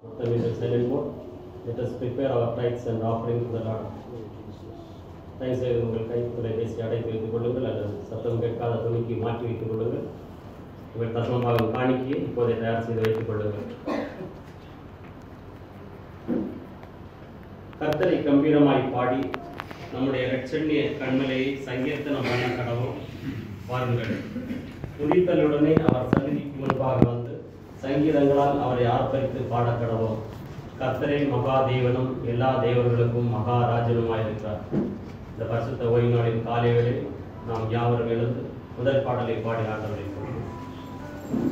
Then we shall say anymore. Let us prepare our tithes and offering to the Lord. தயவு செய்து உங்கள் கை தொலைபேசி அடைத்து வைத்துக் கொள்ளுங்கள் அல்லது சத்தம் கேட்காத துணிக்கு மாற்றி வைத்துக் கொள்ளுங்கள் உங்கள் தசமபாகம் காணிக்கையை இப்போதே தயார் செய்து வைத்துக் கொள்ளுங்கள் கர்த்தரை கம்பீரமாய் பாடி நம்முடைய இரட்சண்ய கண்மலையை சங்கீர்த்தனம் பண்ண கடவும் வாருங்கள் துதித்தலுடனே அவர் சந்நிதிக்கு முன்பாக வந்து சங்கீதங்களால் அவரை ஆர்ப்பரித்து பாடக் கடவோம் கர்த்தரே மகா தேவனும் எல்லா தேவர்களுக்கும் மகாராஜனுமாயிருக்கிறார் இந்த பரிசுத்த ஓய்வு நாளின் காலை வேளையில் நாம் யாவரும் எழுந்து முதல் பாடலை பாடி ஆண்டவரை கொள்வோம்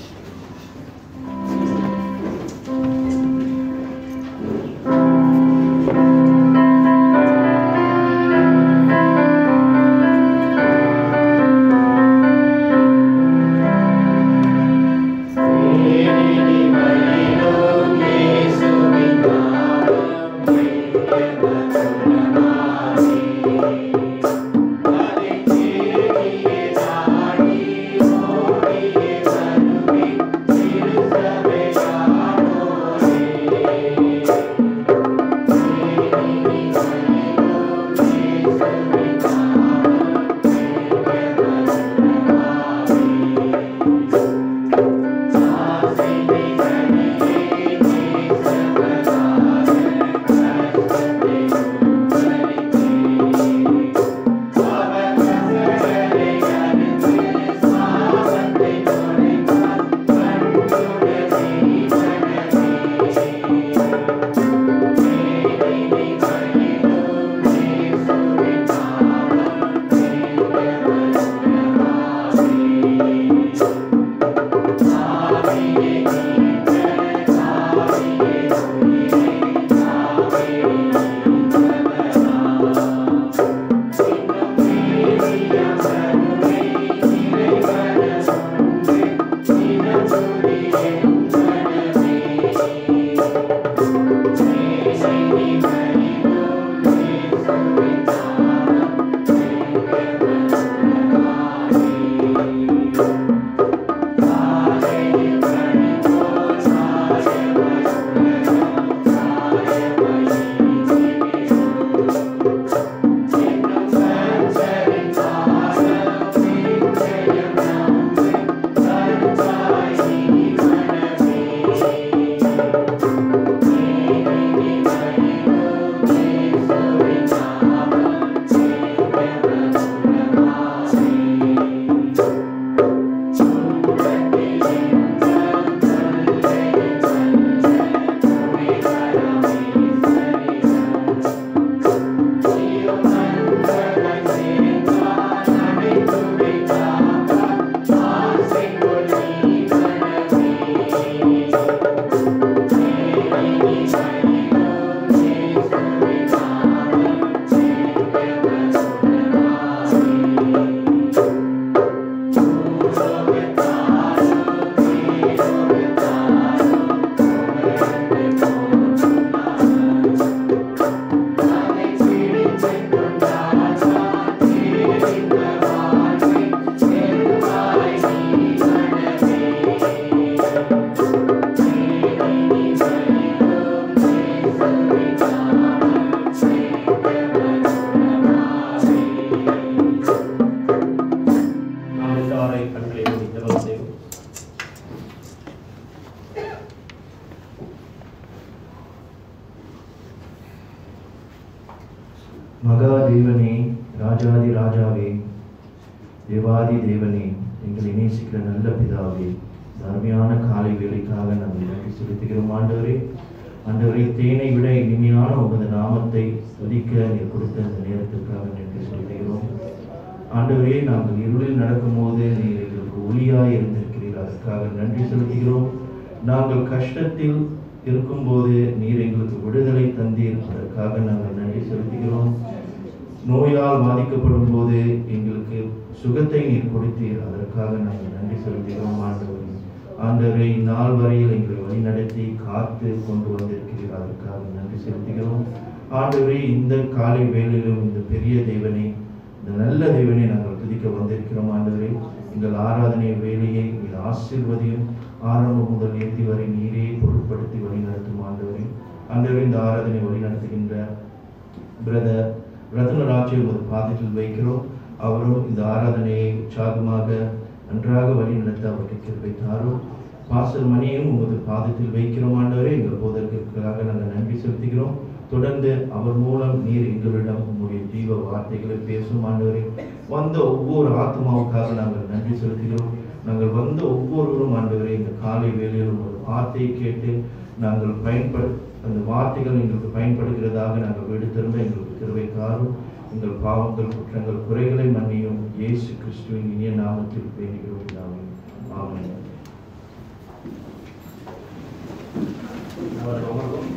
நாம் இந்த வாரை கண்களை மூடி ஜெபம் செய்வோம் மகா தேவனே ராஜாதி ராஜாவே தேவாதி தேவனே எங்களை நேசிக்கிற நல்ல பிதாவே இந்த அருமையான காலை வேலைக்காக நாங்கள் நன்றி செலுத்துகிறோம் ஆண்டவரே ஆண்டவரே தேனை விட இனிமையான உமது நாமத்தை துதிக்க நீர் கொடுத்த இந்த நேரத்திற்காக நன்றி செலுத்துகிறோம் ஆண்டவரே நாங்கள் இருளில் நடக்கும்போது நீர் எங்களுக்கு ஒளியாய் இருந்திருக்கிறீர் அதற்காக நன்றி செலுத்துகிறோம் நாங்கள் கஷ்டத்தில் இருக்கும்போது நீர் எங்களுக்கு விடுதலை தந்தீர் அதற்காக நாங்கள் நன்றி செலுத்துகிறோம் நோயால் பாதிக்கப்படும் போது எங்களுக்கு சுகத்தை நீர் கொடுத்தீர் அதற்காக நாங்கள் நன்றி செலுத்துகிறோம் ஆண்டவரே ஆண்டவரை இந்நாள் வரையில் எங்களை வழிநடத்தி காத்து கொண்டு வந்திருக்கிறீர் அதற்காக நன்றி செலுத்துகிறோம் ஆண்டவரே இந்த காலை வேளையிலும் இந்த பெரிய தேவனை இந்த நல்ல தேவனை நாங்கள் துதிக்க வந்திருக்கிறோம் ஆண்டவரே எங்கள் ஆராதனை வேலையை நீர் ஆசீர்வதியும் ஆரம்பம் முதல் இறுதி வரை நீரே பொருட்படுத்தி வழிநடத்த ஆண்டவரே ஆண்டவரே இந்த ஆராதனை வழி நடத்துகின்ற பிரதர் ரத்னராஜை உமது பாதத்தில் வைக்கிறோம் அவரும் இந்த ஆராதனையை உற்சாகமாக நன்றாக வழி நடத்த அவருக்கு கிருபை தாரும் பாசல் மணியும் உமது பாதத்தில் வைக்கிறோம் ஆண்டவரே எங்கள் போதற்காக நாங்கள் நன்றி செலுத்துகிறோம் தொடர்ந்து அவர் மூலம் நீர் எங்களிடம் உங்களுடைய ஜீவ வார்த்தைகளை பேசும் ஆண்டவரே வந்த ஒவ்வொரு ஆத்மாவுக்காக நாங்கள் நன்றி செலுத்துகிறோம் நாங்கள் வந்த ஒவ்வொருவரும் ஆண்டவரே இந்த காலை வேளையில் உங்கள் வார்த்தையை கேட்டு நாங்கள் பயன்படு அந்த வார்த்தைகள் எங்களுக்கு பயன்படுகிறதாக நாங்கள் வீடு திரும்ப எங்களுக்கு திருவை தாரும் எங்கள் பாவங்கள் குற்றங்கள் குறைகளை மன்னியும் இயேசு கிறிஸ்துவின் இனிய நாமத்தில் வேண்டுகிறோம் பிதாவே. ஆமென் அவர் அமர்வோம்.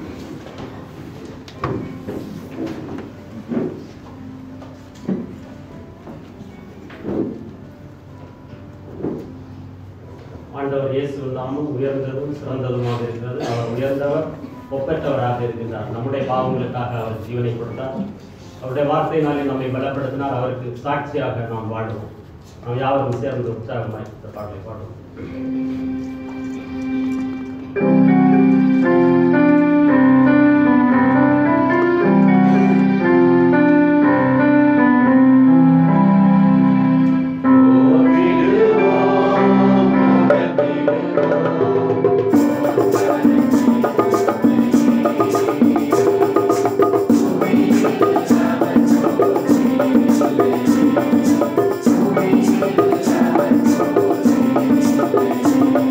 ஆண்டவர் இயேசு நாமம் உயர்ந்ததும் சிறந்ததுமாக இருக்கிறது அவர் உயர்ந்தவர் ஒப்பற்றவராக இருக்கின்றார் நம்முடைய பாவங்களுக்காக அவர் ஜீவனை கொடுத்தார் அவருடைய வார்த்தையினாலே நம்மை பலப்படுத்தினார் அவருக்கு சாட்சியாக நாம் வாழுவோம் நாம் யாவரும் சேர்ந்து உற்சாகமாய் இந்த பாடலை பாடுவோம் Thank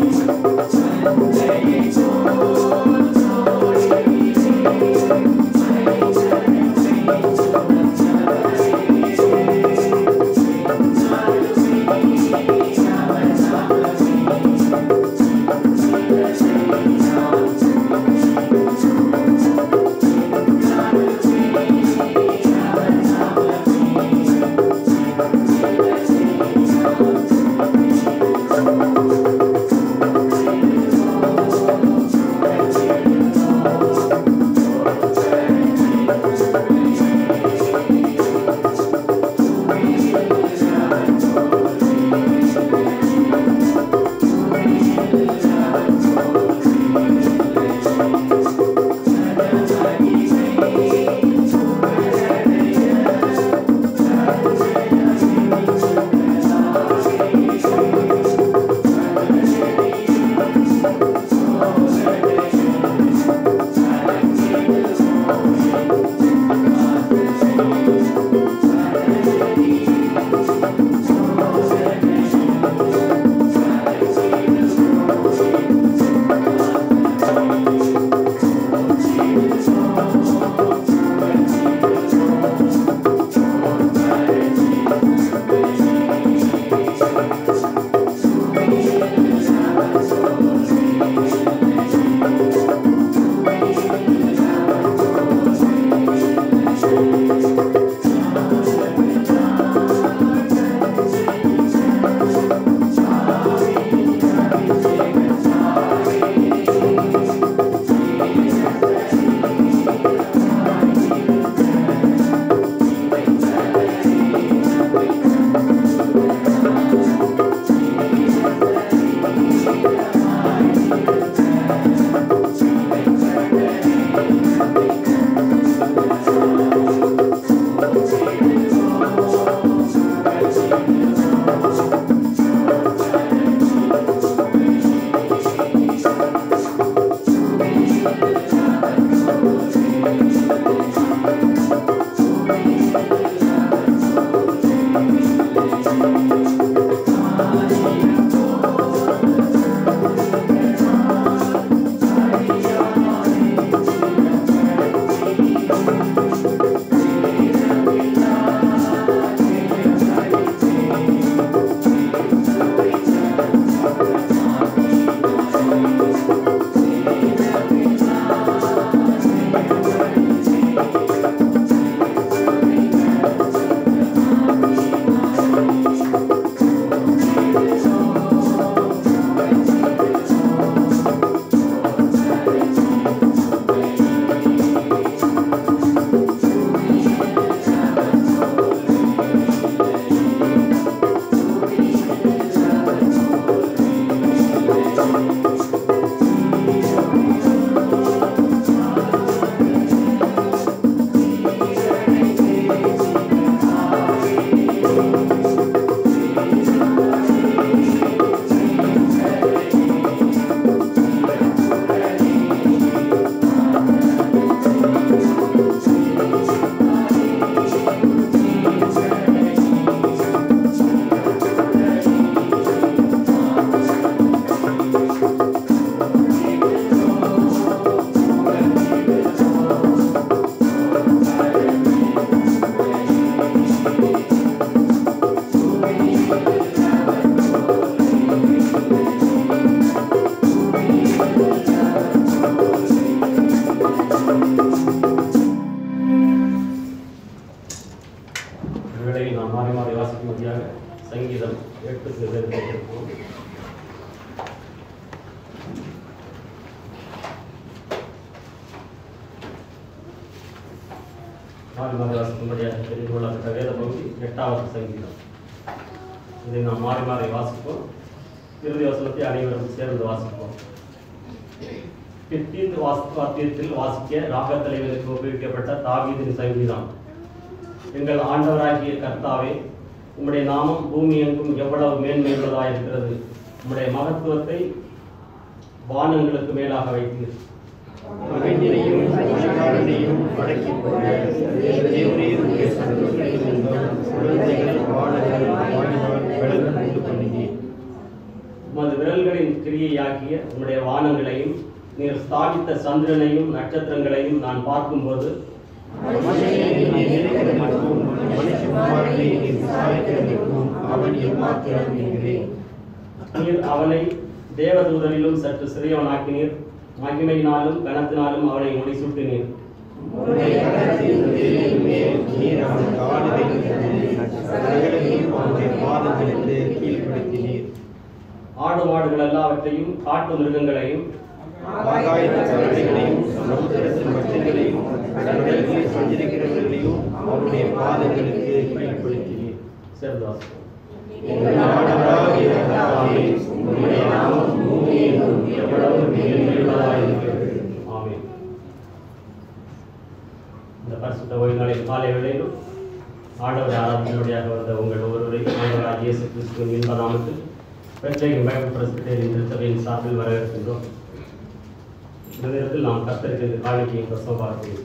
எட்டுக்கு எடுத்துக்கொண்டிருப்போம் மாறி மாறி வாசிக்கும்படியாக தெரிந்து கொள்ளப்பட்ட வேத பகுதி எட்டாவது சங்கீதம் இதை நாம் மாறி மாறி வாசிப்போம் இறுதி வசனத்தை அனைவரும் சேர்ந்து வாசிப்போம் பித்தீந்து வாஸ் வாத்தியத்தில் வாசிக்க ராகத் தலைவருக்கு உபயோகிக்கப்பட்ட தாவீதின் சங்கீதம் எங்கள் ஆண்டவராகிய கர்த்தாவே உம்முடைய நாமம் பூமி எங்கும் எவ்வளவு மேன்மையுள்ளதாக இருக்கிறது உம்முடைய மகத்துவத்தை வானங்களுக்கு மேலாக வைத்தீர் மகனையும் மணிகாரனையும் அடக்கி போட தேவரீருடைய சந்தோஷத்தில் இருந்தும் குழந்தைகள் வாழகள் வாழ்நாள் விலகு உண்டு பண்ணினீர் உமது விரல்களின் கிரியையாகிய உம்முடைய வானங்களையும் நீர் ஸ்தாபித்த சந்திரனையும் நட்சத்திரங்களையும் நான் பார்க்கும்போது மனுஷனை நீ நினைக்கிறதற்கும் மனுஷகுமாரனை நீ விசாரிக்கிறதற்கும் அவன் எம்மாத்திரம் என்கிறேன் நீர் அவனை தேவதூதரிலும் சற்று சிறியவனாக்கினீர் மகிமையினாலும் கனத்தினாலும் அவனை முடிசூட்டினீர் உன்னுடைய கரத்தின் வேலின் மேல் நீர் அவன் காடு வைக்கிறது சகலரையும் அவனுடைய பாதங்களுக்கு கீழ்ப்படுத்தினீர் ஆடு மாடுகள் எல்லாவற்றையும் காட்டு மிருகங்களையும் ஆகாயத்து பறவைகளையும் சமுத்திரத்தின் மச்சங்களையும் கடல்களில் சஞ்சரிக்கிறவர்களையும் அவருடைய பாதங்களுக்கு கீழ்ப்படுத்தினீர் சேர்ந்து வாசிப்போம். எங்கள் ஆண்டவராகிய கர்த்தாவே, உம்முடைய நாமம் பூமியிலும் எவ்வளவு மேன்மையுள்ளதாயிருக்கிறது. ஆமென் இந்த பரிசுத்த ஓய்வு நாளில் காலை வேளையிலும் ஆண்டவர் ஆராதனையுடையாக வந்த உங்கள் ஒவ்வொருவரையும் ஆண்டவராக இயேசு கிறிஸ்துவின் இன்ப நாமத்தில் பெற்றையும் பைபிள் பிரசிடேரியின் திருச்சபையின் சார்பில் வரவேற்கின்றோம் இந்த நேரத்தில் நாம் கர்த்தருக்கு காணிக்கையும் பிரசவ பார்க்கிறோம்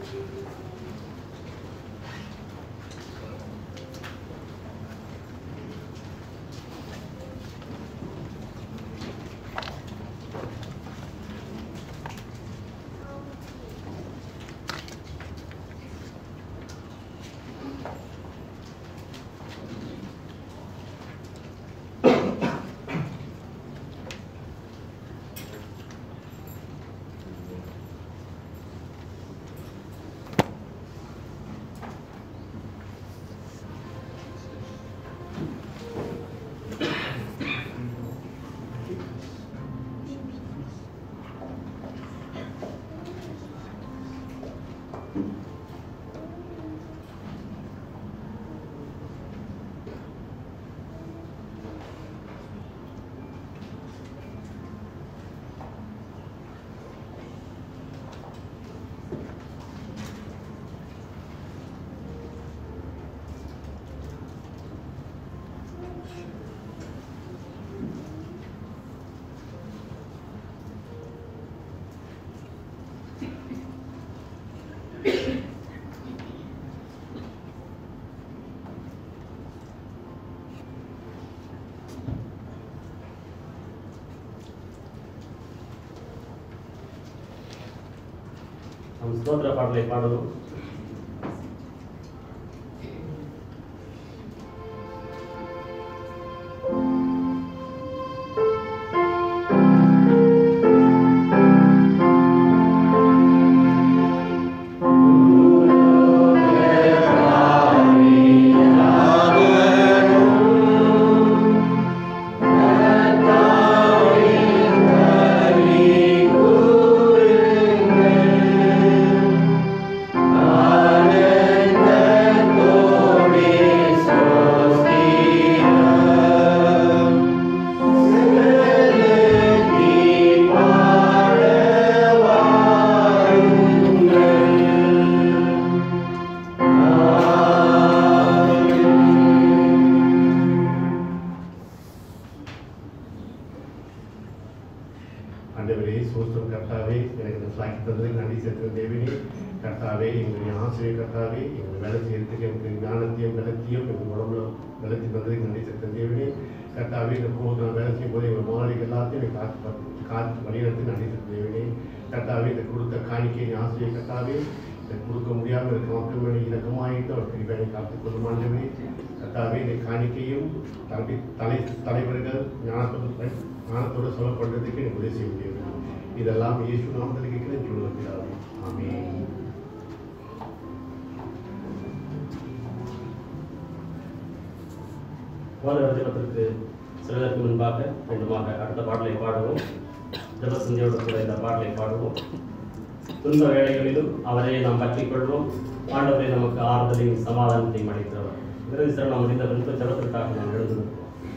நம் ஸ்தோத்திர பாடலை பாடணும் ஆண்டவரே சோஸ்திரம் கர்த்தாவே எனக்கு இந்த சாக்கி தந்ததுக்கு நன்றி செலுத்துகிற தேவனே கர்த்தாவே எங்களுடைய ஆசிரியர் கர்த்தாவே எங்கள் வேலை செய்யறதுக்கு எங்களுக்கு ஞானத்தையும் பலத்தையும் எங்கள் உடம்புல பலத்தை தந்ததுக்கு நன்றி செலுத்துகிற தேவனே கர்த்தாவே இந்த போது நான் வேலை செய்யும் போது எங்கள் மாணவர்கள் எல்லாத்தையும் எனக்கு காத்து பா- காத்து வழிநடத்தி நன்றி செலுத்துகிற தேவனே கர்த்தாவே இந்த கொடுத்த காணிக்கை நீ ஆசிரியர் கர்த்தாவே இதை கொடுக்க முடியாமல் இருக்க மக்கள் மேலே இலக்கமாயிட்டு அவர் பிரிப்பனை காத்துக் கொள்ளும் ஆண்டவரே கர்த்தாவே இந்த காணிக்கையும் தலை தலை தலைவர்கள் ஞானத்தோடு ஞானத்தோடு சொல்லப்படுறதுக்கு எனக்கு உதவி செய்ய முடியும் இதெல்லாம் இயேசு நாமத்தில் கேட்கிறேன் சொல்லுவதாவே ஆமென் போதவத்திற்கு சிலருக்கு முன்பாக மீண்டுமாக அடுத்த பாடலை பாடுவோம் ஜபசந்தியோடு கூட இந்த பாடலை பாடுவோம் துன்ப வேளைகளிலும் அவரை நாம் பற்றிக் கொள்வோம் ஆண்டவரை நமக்கு ஆறுதலையும் சமாதானத்தையும் அளிக்கிறவர் இறுதி சரணம் முடிந்த பின்பு ஜபத்திற்காக நாம் எழுந்திருக்கிறோம்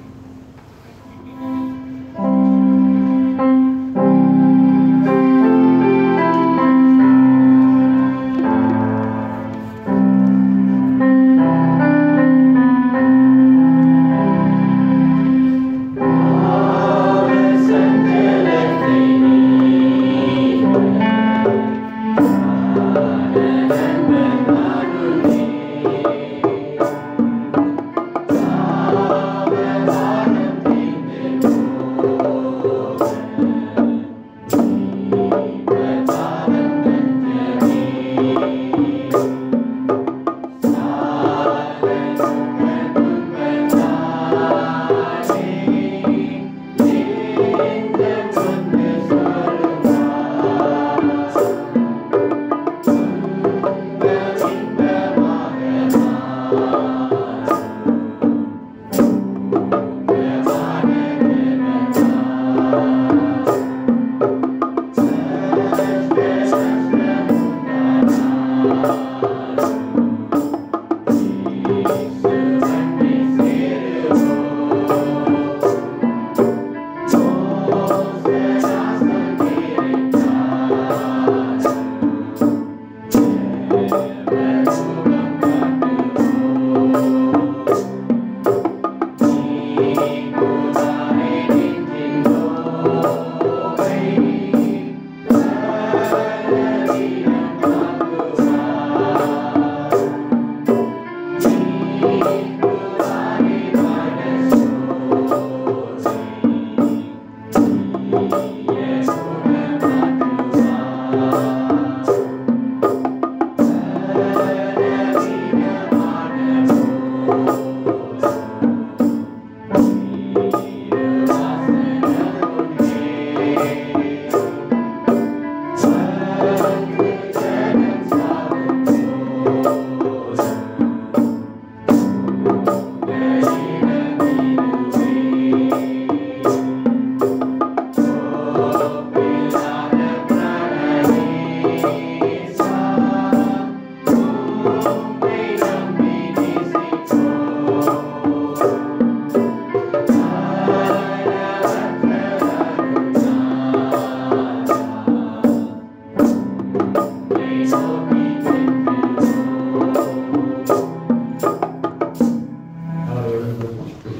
அவர்களுடன்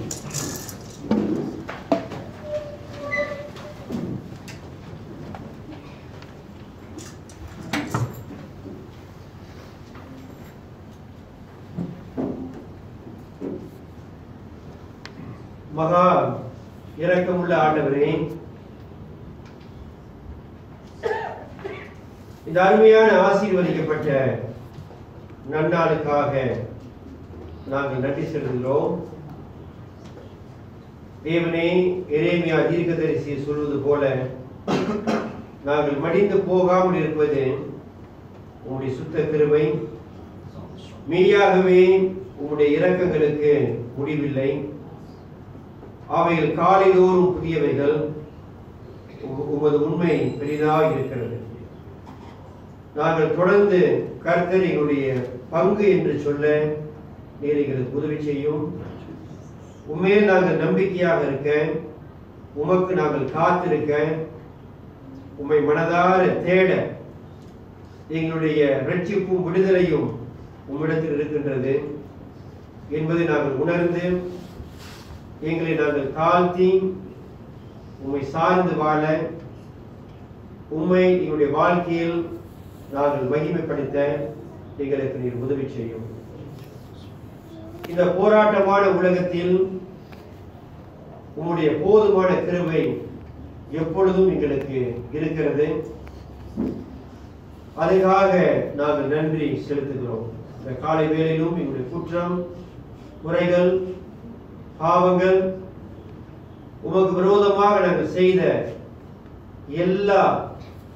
மகா இரக்கமுள்ள ஆண்டவரே இந்த அருமையான ஆசீர்வதிக்கப்பட்ட நன்னாளுக்காக நாங்கள் நன்றி செலுத்துகிறோம் தேவனே எரேமியா தீர்க்கதரிசி சொல்வது போல நாங்கள் மடிந்து போகாமல் இருப்பது உம்முடைய சுத்த கிருபை மெய்யாகவே உம்முடைய இரக்கங்களுக்கு முடிவில்லை அவைகள் காலைதோறும் புதியவைகள் உம்- உமது உண்மை பெரிதாக இருக்கிறது நாங்கள் தொடர்ந்து கர்த்தர் எங்களுடைய பங்கு என்று சொல்ல நீர் எங்களுக்கு உதவி செய்யும் உண்மையில் நாங்கள் நம்பிக்கையாக இருக்க உமக்கு நாங்கள் காத்திருக்க உம்மை மனதார தேட எங்களுடைய ரட்சிப்பும் விடுதலையும் உம்மிடத்தில் இருக்கின்றது என்பதை நாங்கள் உணர்ந்து எங்களை நாங்கள் தாழ்த்தி உம்மை சார்ந்து வாழ உம்மை எங்களுடைய வாழ்க்கையில் நாங்கள் மகிமைப்படுத்த எங்களுக்கு நீர் உதவி செய்யும் இந்த போராட்டமான உலகத்தில் உம்முடைய போதுமான கிருபை எப்பொழுதும் எங்களுக்கு இருக்கிறது அதுக்காக நாங்கள் நன்றி செலுத்துகிறோம் இந்த காலை வேளையிலும் எங்களுடைய குற்றம் குறைகள் பாவங்கள் உமக்கு விரோதமாக நாங்கள் செய்த எல்லா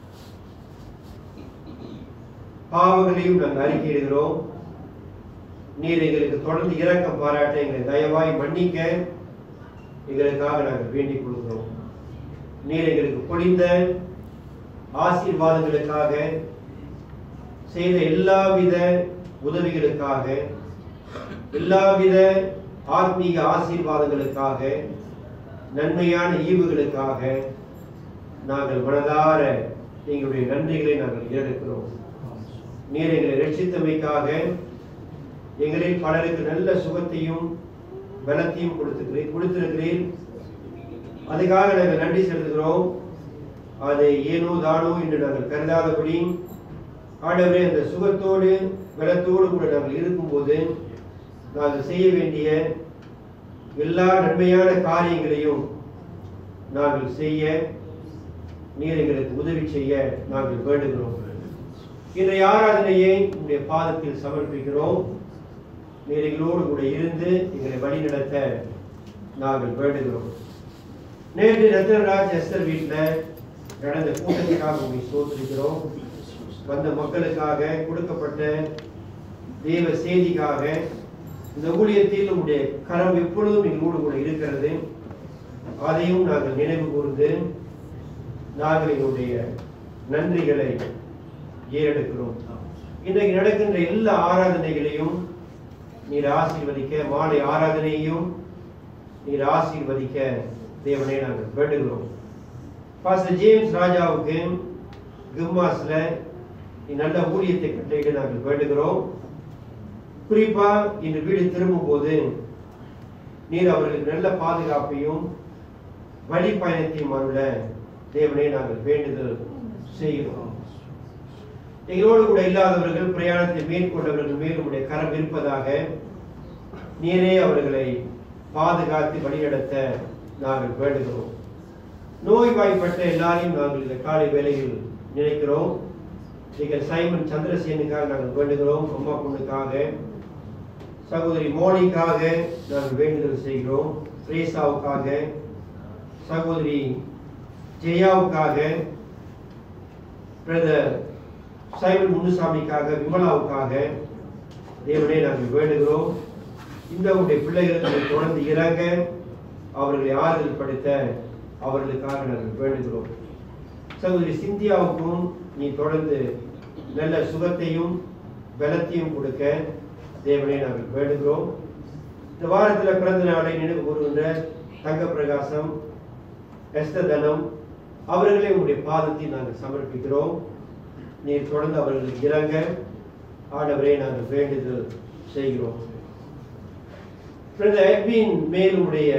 பாவங்களையும் நாங்கள் அறிக்கையிடுகிறோம் நீர் எங்களுக்கு தொடர்ந்து இரக்கம் பாராட்ட எங்களை தயவாய் மன்னிக்க எங்களுக்காக நாங்கள் வேண்டிக் கொள்கிறோம் நீர் எங்களுக்கு பொழிந்த ஆசீர்வாதங்களுக்காக செய்த எல்லாவித உதவிகளுக்காக எல்லாவித ஆத்மீக ஆசீர்வாதங்களுக்காக நன்மையான ஈவுகளுக்காக நாங்கள் மனதார எங்களுடைய நன்றிகளை நாங்கள் ஏறெடுக்கிறோம் நீர் எங்களை ரட்சித்தமைக்காக எங்களில் பலருக்கு நல்ல சுகத்தையும் பலத்தையும் கொடுத்துக்கிறீர் கொடுத்திருக்கிறீர் அதுக்காக நாங்கள் நன்றி செலுத்துகிறோம் அதை ஏனோ தானோ என்று நாங்கள் கருதாதபடி ஆண்டவரே அந்த சுகத்தோடு பலத்தோடு கூட நாங்கள் இருக்கும்போது நாங்கள் செய்ய வேண்டிய எல்லா நன்மையான காரியங்களையும் நாங்கள் செய்ய நீர் எங்களுக்கு உதவி செய்ய நாங்கள் வேண்டுகிறோம் இன்றைய ஆராதனையை உங்களுடைய பாதத்தில் சமர்ப்பிக்கிறோம் நீர் எங்களோடு கூட இருந்து எங்களை வழிநடத்த நாங்கள் வேண்டுகிறோம் நேற்று ரத்னராஜ் எஸ்தர் வீட்டில் நடந்த கூட்டத்துக்காக உங்களை சோதரிக்கிறோம் வந்த மக்களுக்காக கொடுக்கப்பட்ட தேவ செய்திக்காக இந்த ஊழியத்தில் உங்களுடைய கரம் எப்பொழுதும் எங்களோடு கூட இருக்கிறது அதையும் நாங்கள் நினைவு கூர்ந்து நாங்கள் எங்களுடைய நன்றிகளை ஏறெடுக்கிறோம் இன்றைக்கு நடக்கின்ற எல்லா ஆராதனைகளையும் நீர் ஆசீர்வதிக்க மாலை ஆராதனையையும் நீர் ஆசீர்வதிக்க தேவனை நாங்கள் வேண்டுகிறோம் பாஸ்டர் ஜேம்ஸ் ராஜாவுக்கு கிம்மாஸ்ல நீ நல்ல ஊழியத்தை கட்டளையிட நாங்கள் வேண்டுகிறோம் குறிப்பா இன்று வீடு திரும்பும் போது நீர் அவர்களுக்கு நல்ல பாதுகாப்பையும் வழி பயணத்தையும் அருள தேவனை நாங்கள் வேண்டுதல் செய்கிறோம் எங்களோடு கூட இல்லாதவர்கள் பிரயாணத்தை மேற்கொண்டவர்கள் மேல் உடைய கரம் இருப்பதாக நீரே அவர்களை பாதுகாத்து வழிநடத்த நாங்கள் வேண்டுகிறோம் நோய்வாய்ப்பட்ட எல்லாரையும் நாங்கள் இந்த காலை வேளையில் நினைக்கிறோம் நீங்கள் சைமன் சந்திரசேனுக்காக நாங்கள் வேண்டுகிறோம் அம்மா பொண்ணுக்காக சகோதரி மோனிக்காக நாங்கள் வேண்டுதல் செய்கிறோம் பிரேசாவுக்காக சகோதரி ஜெயாவுக்காக பிரதர் சைமன் முனுசாமிக்காக விமலாவுக்காக தேவனே நாங்கள் வேண்டுகிறோம் இந்த உடைய பிள்ளைகளுக்கு தொடர்ந்து இறங்க அவர்களை ஆறுதல் படுத்த அவர்களுக்காக நாங்கள் வேண்டுகிறோம் சகோதரி சிந்தியாவுக்கும் நீ தொடர்ந்து நல்ல சுகத்தையும் பலத்தையும் கொடுக்க தேவனை நாங்கள் வேண்டுகிறோம் இந்த வாரத்தில் பிறந்த நாளை நினைவு கூறுகின்ற தங்க பிரகாசம் எஸ்ததனம் அவர்களை உங்களுடைய பாதத்தில் நாங்கள் சமர்ப்பிக்கிறோம் நீர் தொடர்ந்து அவர்களுக்கு இறங்க ஆண்டவரே நாங்கள் வேண்டுதல் செய்கிறோம் பிரதர் எட்வின் மேல் உடைய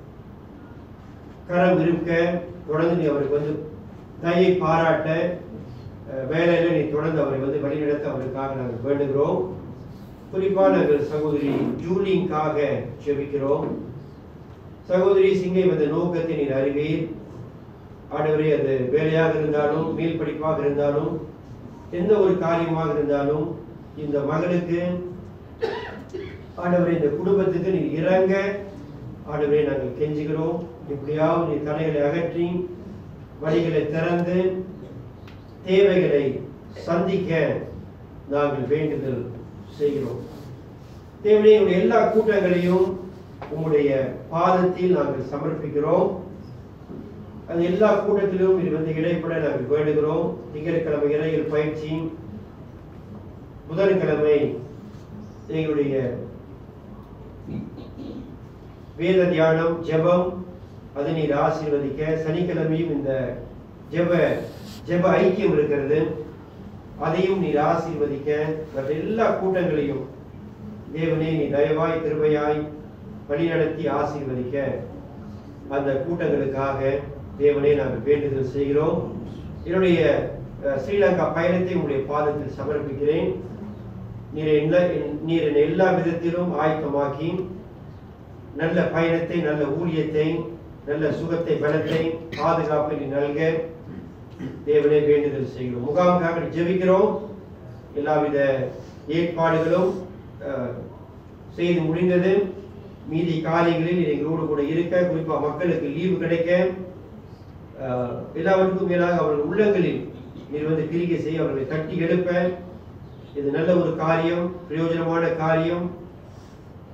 கரம் இருக்க தொடர்ந்து நீ அவருக்கு வந்து தயை பாராட்ட அஹ், வேலையில நீ தொடர்ந்து அவரை வந்து வழிநடத்த அவருக்காக நாங்கள் வேண்டுகிறோம் குறிப்பாக நாங்கள் சகோதரி ஜூலிங்காக ஜெபிக்கிறோம் சகோதரி சிங்கை வந்த நோக்கத்தை நீர் அறிவீர் ஆண்டவரே அது வேலையாக இருந்தாலும் மேல் படிப்பாக இருந்தாலும் எந்த ஒரு காரியமாக இருந்தாலும் இந்த மகனுக்கு ஆண்டவரே இந்த குடும்பத்துக்கு நீர் இறங்க ஆண்டவரே நாங்கள் கெஞ்சுகிறோம் எப்படியாவது நீ தடைகளை அகற்றி வழிகளை திறந்து தேவைகளை சந்திக்க நாங்கள் வேண்டுதல் செய்கிறோம் தேவனே உங்களுடைய எல்லா கூட்டங்களையும் உங்களுடைய பாதத்தில் நாங்கள் சமர்ப்பிக்கிறோம் அது எல்லா கூட்டத்திலும் இது வந்து இடைப்பட நாங்கள் வேண்டுகிறோம் திங்கட்கிழமை இறையில் பயிற்சி புதன்கிழமை எங்களுடைய வேத தியானம் ஜெபம் அதை நீர் ஆசீர்வதிக்க சனிக்கிழமையும் இந்த ஜெப ஜெப ஐக்கியம் இருக்கிறது அதையும் நீர் ஆசீர்வதிக்க மற்ற எல்லா கூட்டங்களையும் தேவனே நீ தயவாய் கிருபையாய் வழிநடத்தி ஆசீர்வதிக்க அந்த கூட்டங்களுக்காக தேவனே நாங்கள் வேண்டுதல் செய்கிறோம் என்னுடைய அஹ், ஸ்ரீலங்கா பயணத்தை உங்களுடைய பாதத்தில் சமர்ப்பிக்கிறேன் நீர் என்ன நீர் என்னை எல்லா விதத்திலும் ஆயத்தமாக்கி நல்ல பயணத்தை நல்ல ஊழியத்தை நல்ல சுகத்தை பலத்தை பாதுகாப்பை நீ நல்க தேவனே வேண்டுதல் செய்கிறோம் முகாமுக்காக ஜெபிக்கிறோம் எல்லாவித ஏற்பாடுகளும் அஹ், செய்து முடிந்தது மீதி காரியங்களில் நீர் எங்களோடு கூட இருக்க குறிப்பாக மக்களுக்கு லீவு கிடைக்க அஹ், எல்லாவற்றுக்கும் மேலாக அவர்கள் உள்ளங்களில் நீர் வந்து கிரிகை செய்ய அவர்களை தட்டி எழுப்ப இது நல்ல ஒரு காரியம் பிரயோஜனமான காரியம்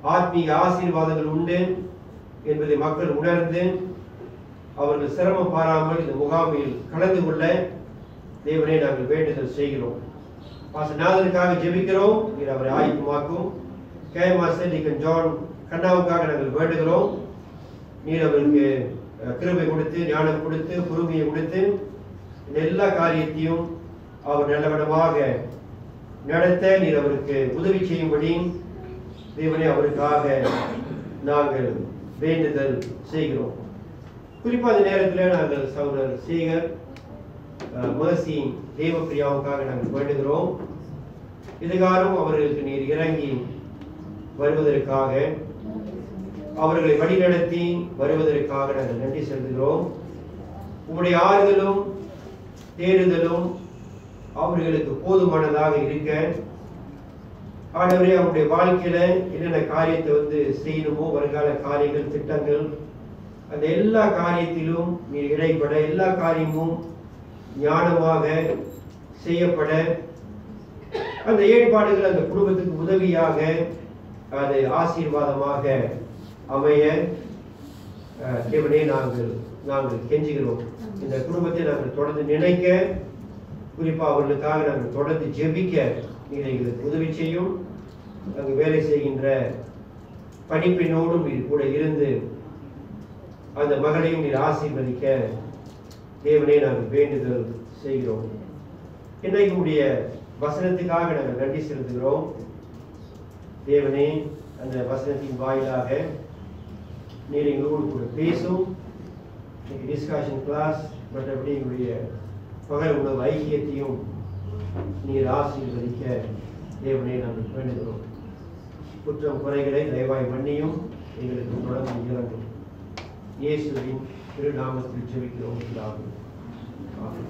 ஆத்மீக ஆசீர்வாதங்கள் உண்டு என்பதை மக்கள் உணர்ந்து அவர்கள் சிரமம் பாராமல் இந்த முகாமில் கலந்து கொள்ள தேவனை நாங்கள் வேண்டுதல் செய்கிறோம் பாசநாதனுக்காக ஜெபிக்கிறோம் நீர் அவரை ஆயுக்குமாக்கும் கே மாஸ்டர் டிகன் ஜான் கண்ணாவுக்காக நாங்கள் வேண்டுகிறோம் நீர் அவருக்கு அஹ், கிருபை கொடுத்து ஞானம் கொடுத்து பொறுமையை கொடுத்து இந்த எல்லா காரியத்தையும் அவர் நல்லவிடமாக நடத்த நீர் அவருக்கு உதவி செய்யும்படி தேவனே அவருக்காக நாங்கள் வேண்டுதல் செய்கிறோம் குறிப்பா அந்த நேரத்தில் நாங்கள் சகோதரர் சேகர் மர்சி தேவப்பிரியாவுக்காக நாங்கள் வேண்டுகிறோம் இதுகாரும் அவர்களுக்கு நீர் இறங்கி வருவதற்காக அவர்களை வழிநடத்தி வருவதற்காக நாங்கள் நன்றி செலுத்துகிறோம் உங்களுடைய ஆறுதலும் தேடுதலும் அவர்களுக்கு போதுமானதாக இருக்க ஆண்டவரே அவருடைய வாழ்க்கையில என்னென்ன காரியத்தை வந்து செய்யணுமோ வருங்கால காரியங்கள் திட்டங்கள் அந்த எல்லா காரியத்திலும் நீர் இடைப்பட எல்லா காரியமும் ஞானமாக செய்யப்பட அந்த ஏற்பாடுகள் அந்த குடும்பத்துக்கு உதவியாக அது ஆசீர்வாதமாக அமைய அஹ், தேவனே நாங்கள் நாங்கள் கெஞ்சுகிறோம் இந்த குடும்பத்தை நாங்கள் தொடர்ந்து நினைக்க குறிப்பா அவர்களுக்காக நாங்கள் தொடர்ந்து ஜெபிக்க நீங்கள் எங்களுக்கு உதவி செய்யும் அங்கு வேலை செய்கின்ற பணிப்பெண்ணோடும் நீர் கூட இருந்து அந்த மகளையும் நீர் ஆசீர்வதிக்க தேவனே நாங்கள் வேண்டுதல் செய்கிறோம் இன்றைக்கு உடைய வசனத்துக்காக நாங்கள் நன்றி செலுத்துகிறோம் தேவனே அந்த வசனத்தின் வாயிலாக நீர் எங்களோடு கூட பேசும் இன்னைக்கு டிஸ்கஷன் கிளாஸ் மற்றபடி எங்களுடைய பகல் உணவு ஐக்கியத்தையும் நீர் ஆசீர்வதிக்க தேவனை நாங்கள் வேண்டுகிறோம் குற்றம் குறைகளை தயவாய் மன்னியும் எங்களுக்கு தொடர்ந்து இறங்கும் இயேசுவின் திருநாமத்தில் ஜெபிக்கிறோம் பிதாவே. ஆமென்.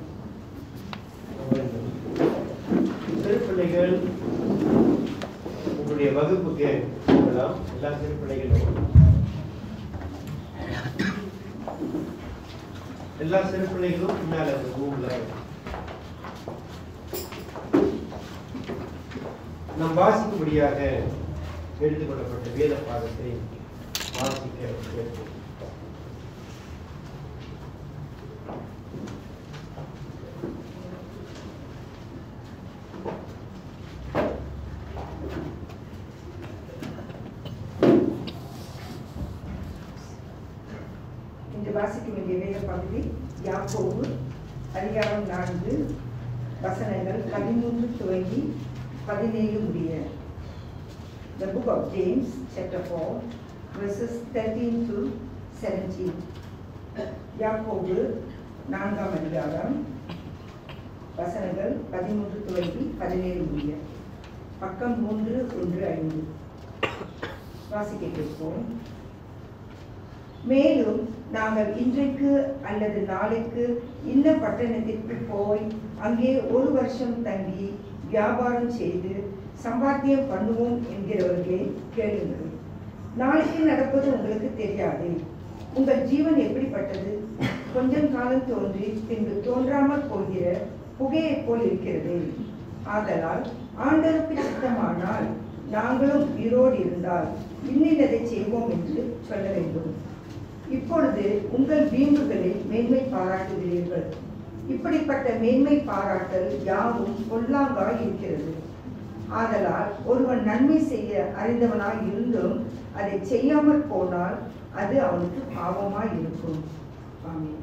சிறு பிள்ளைகள் உங்களுடைய வகுப்புக்கு போகலாம் எல்லா சிறு பிள்ளைகளும் எல்லா சிறு பிள்ளைகளும் பின்னால அந்த ரூம்ல நாம் வாசிக்கும்படியாக எடுத்துக்கொள்ளப்பட்ட வேத பாடத்தை வாசிக்க கேட்போம் இன்று வாசிக்க வேண்டிய வேத பகுதி யாக்கோபு அதிகாரம் நான்கு வசனங்கள் பதிமூன்று துவங்கி பதினேழு முடிய The book of James, chapter 4, verses 13 to 17. யாக்கோபு நான்காம் அதிகாரம் வசனங்கள் பதிமூன்று துவங்கி பதினேழு முடிய பக்கம் மூன்று ஒன்று ஐந்து வாசிக்க கேட்போம் மேலும் நாங்கள் இன்றைக்கு அல்லது நாளைக்கு இன்ன பட்டணத்திற்கு போய் அங்கே ஒரு வருஷம் தங்கி வியாபாரம் செய்து சம்பாத்தியம் பண்ணுவோம் என்கிறவர்களே கேளுங்கள் நாளைக்கு நடப்பது உங்களுக்கு தெரியாது உங்கள் ஜீவன் எப்படிப்பட்டது கொஞ்சம் காலம் தோன்றி பின்பு தோன்றாமல் போகிற புகையைப் போல் இருக்கிறது ஆதலால் ஆண்டவருக்கு சித்தமானால் நாங்களும் உயிரோடு இருந்தால் இன்னினதை செய்வோம் என்று சொல்ல வேண்டும் இப்பொழுது உங்கள் வீம்புகளில் மேன்மை பாராட்டுகிறீர்கள் இப்படிப்பட்ட மேன்மை பாராட்டல் யாவும் பொல்லாங்காய் இருக்கிறது ஆதலால் ஒருவன் நன்மை செய்ய அறிந்தவனாய் இருந்தும் அதை செய்யாமற் போனால் அது அவனுக்கு பாவமாய் இருக்கும் ஆமென்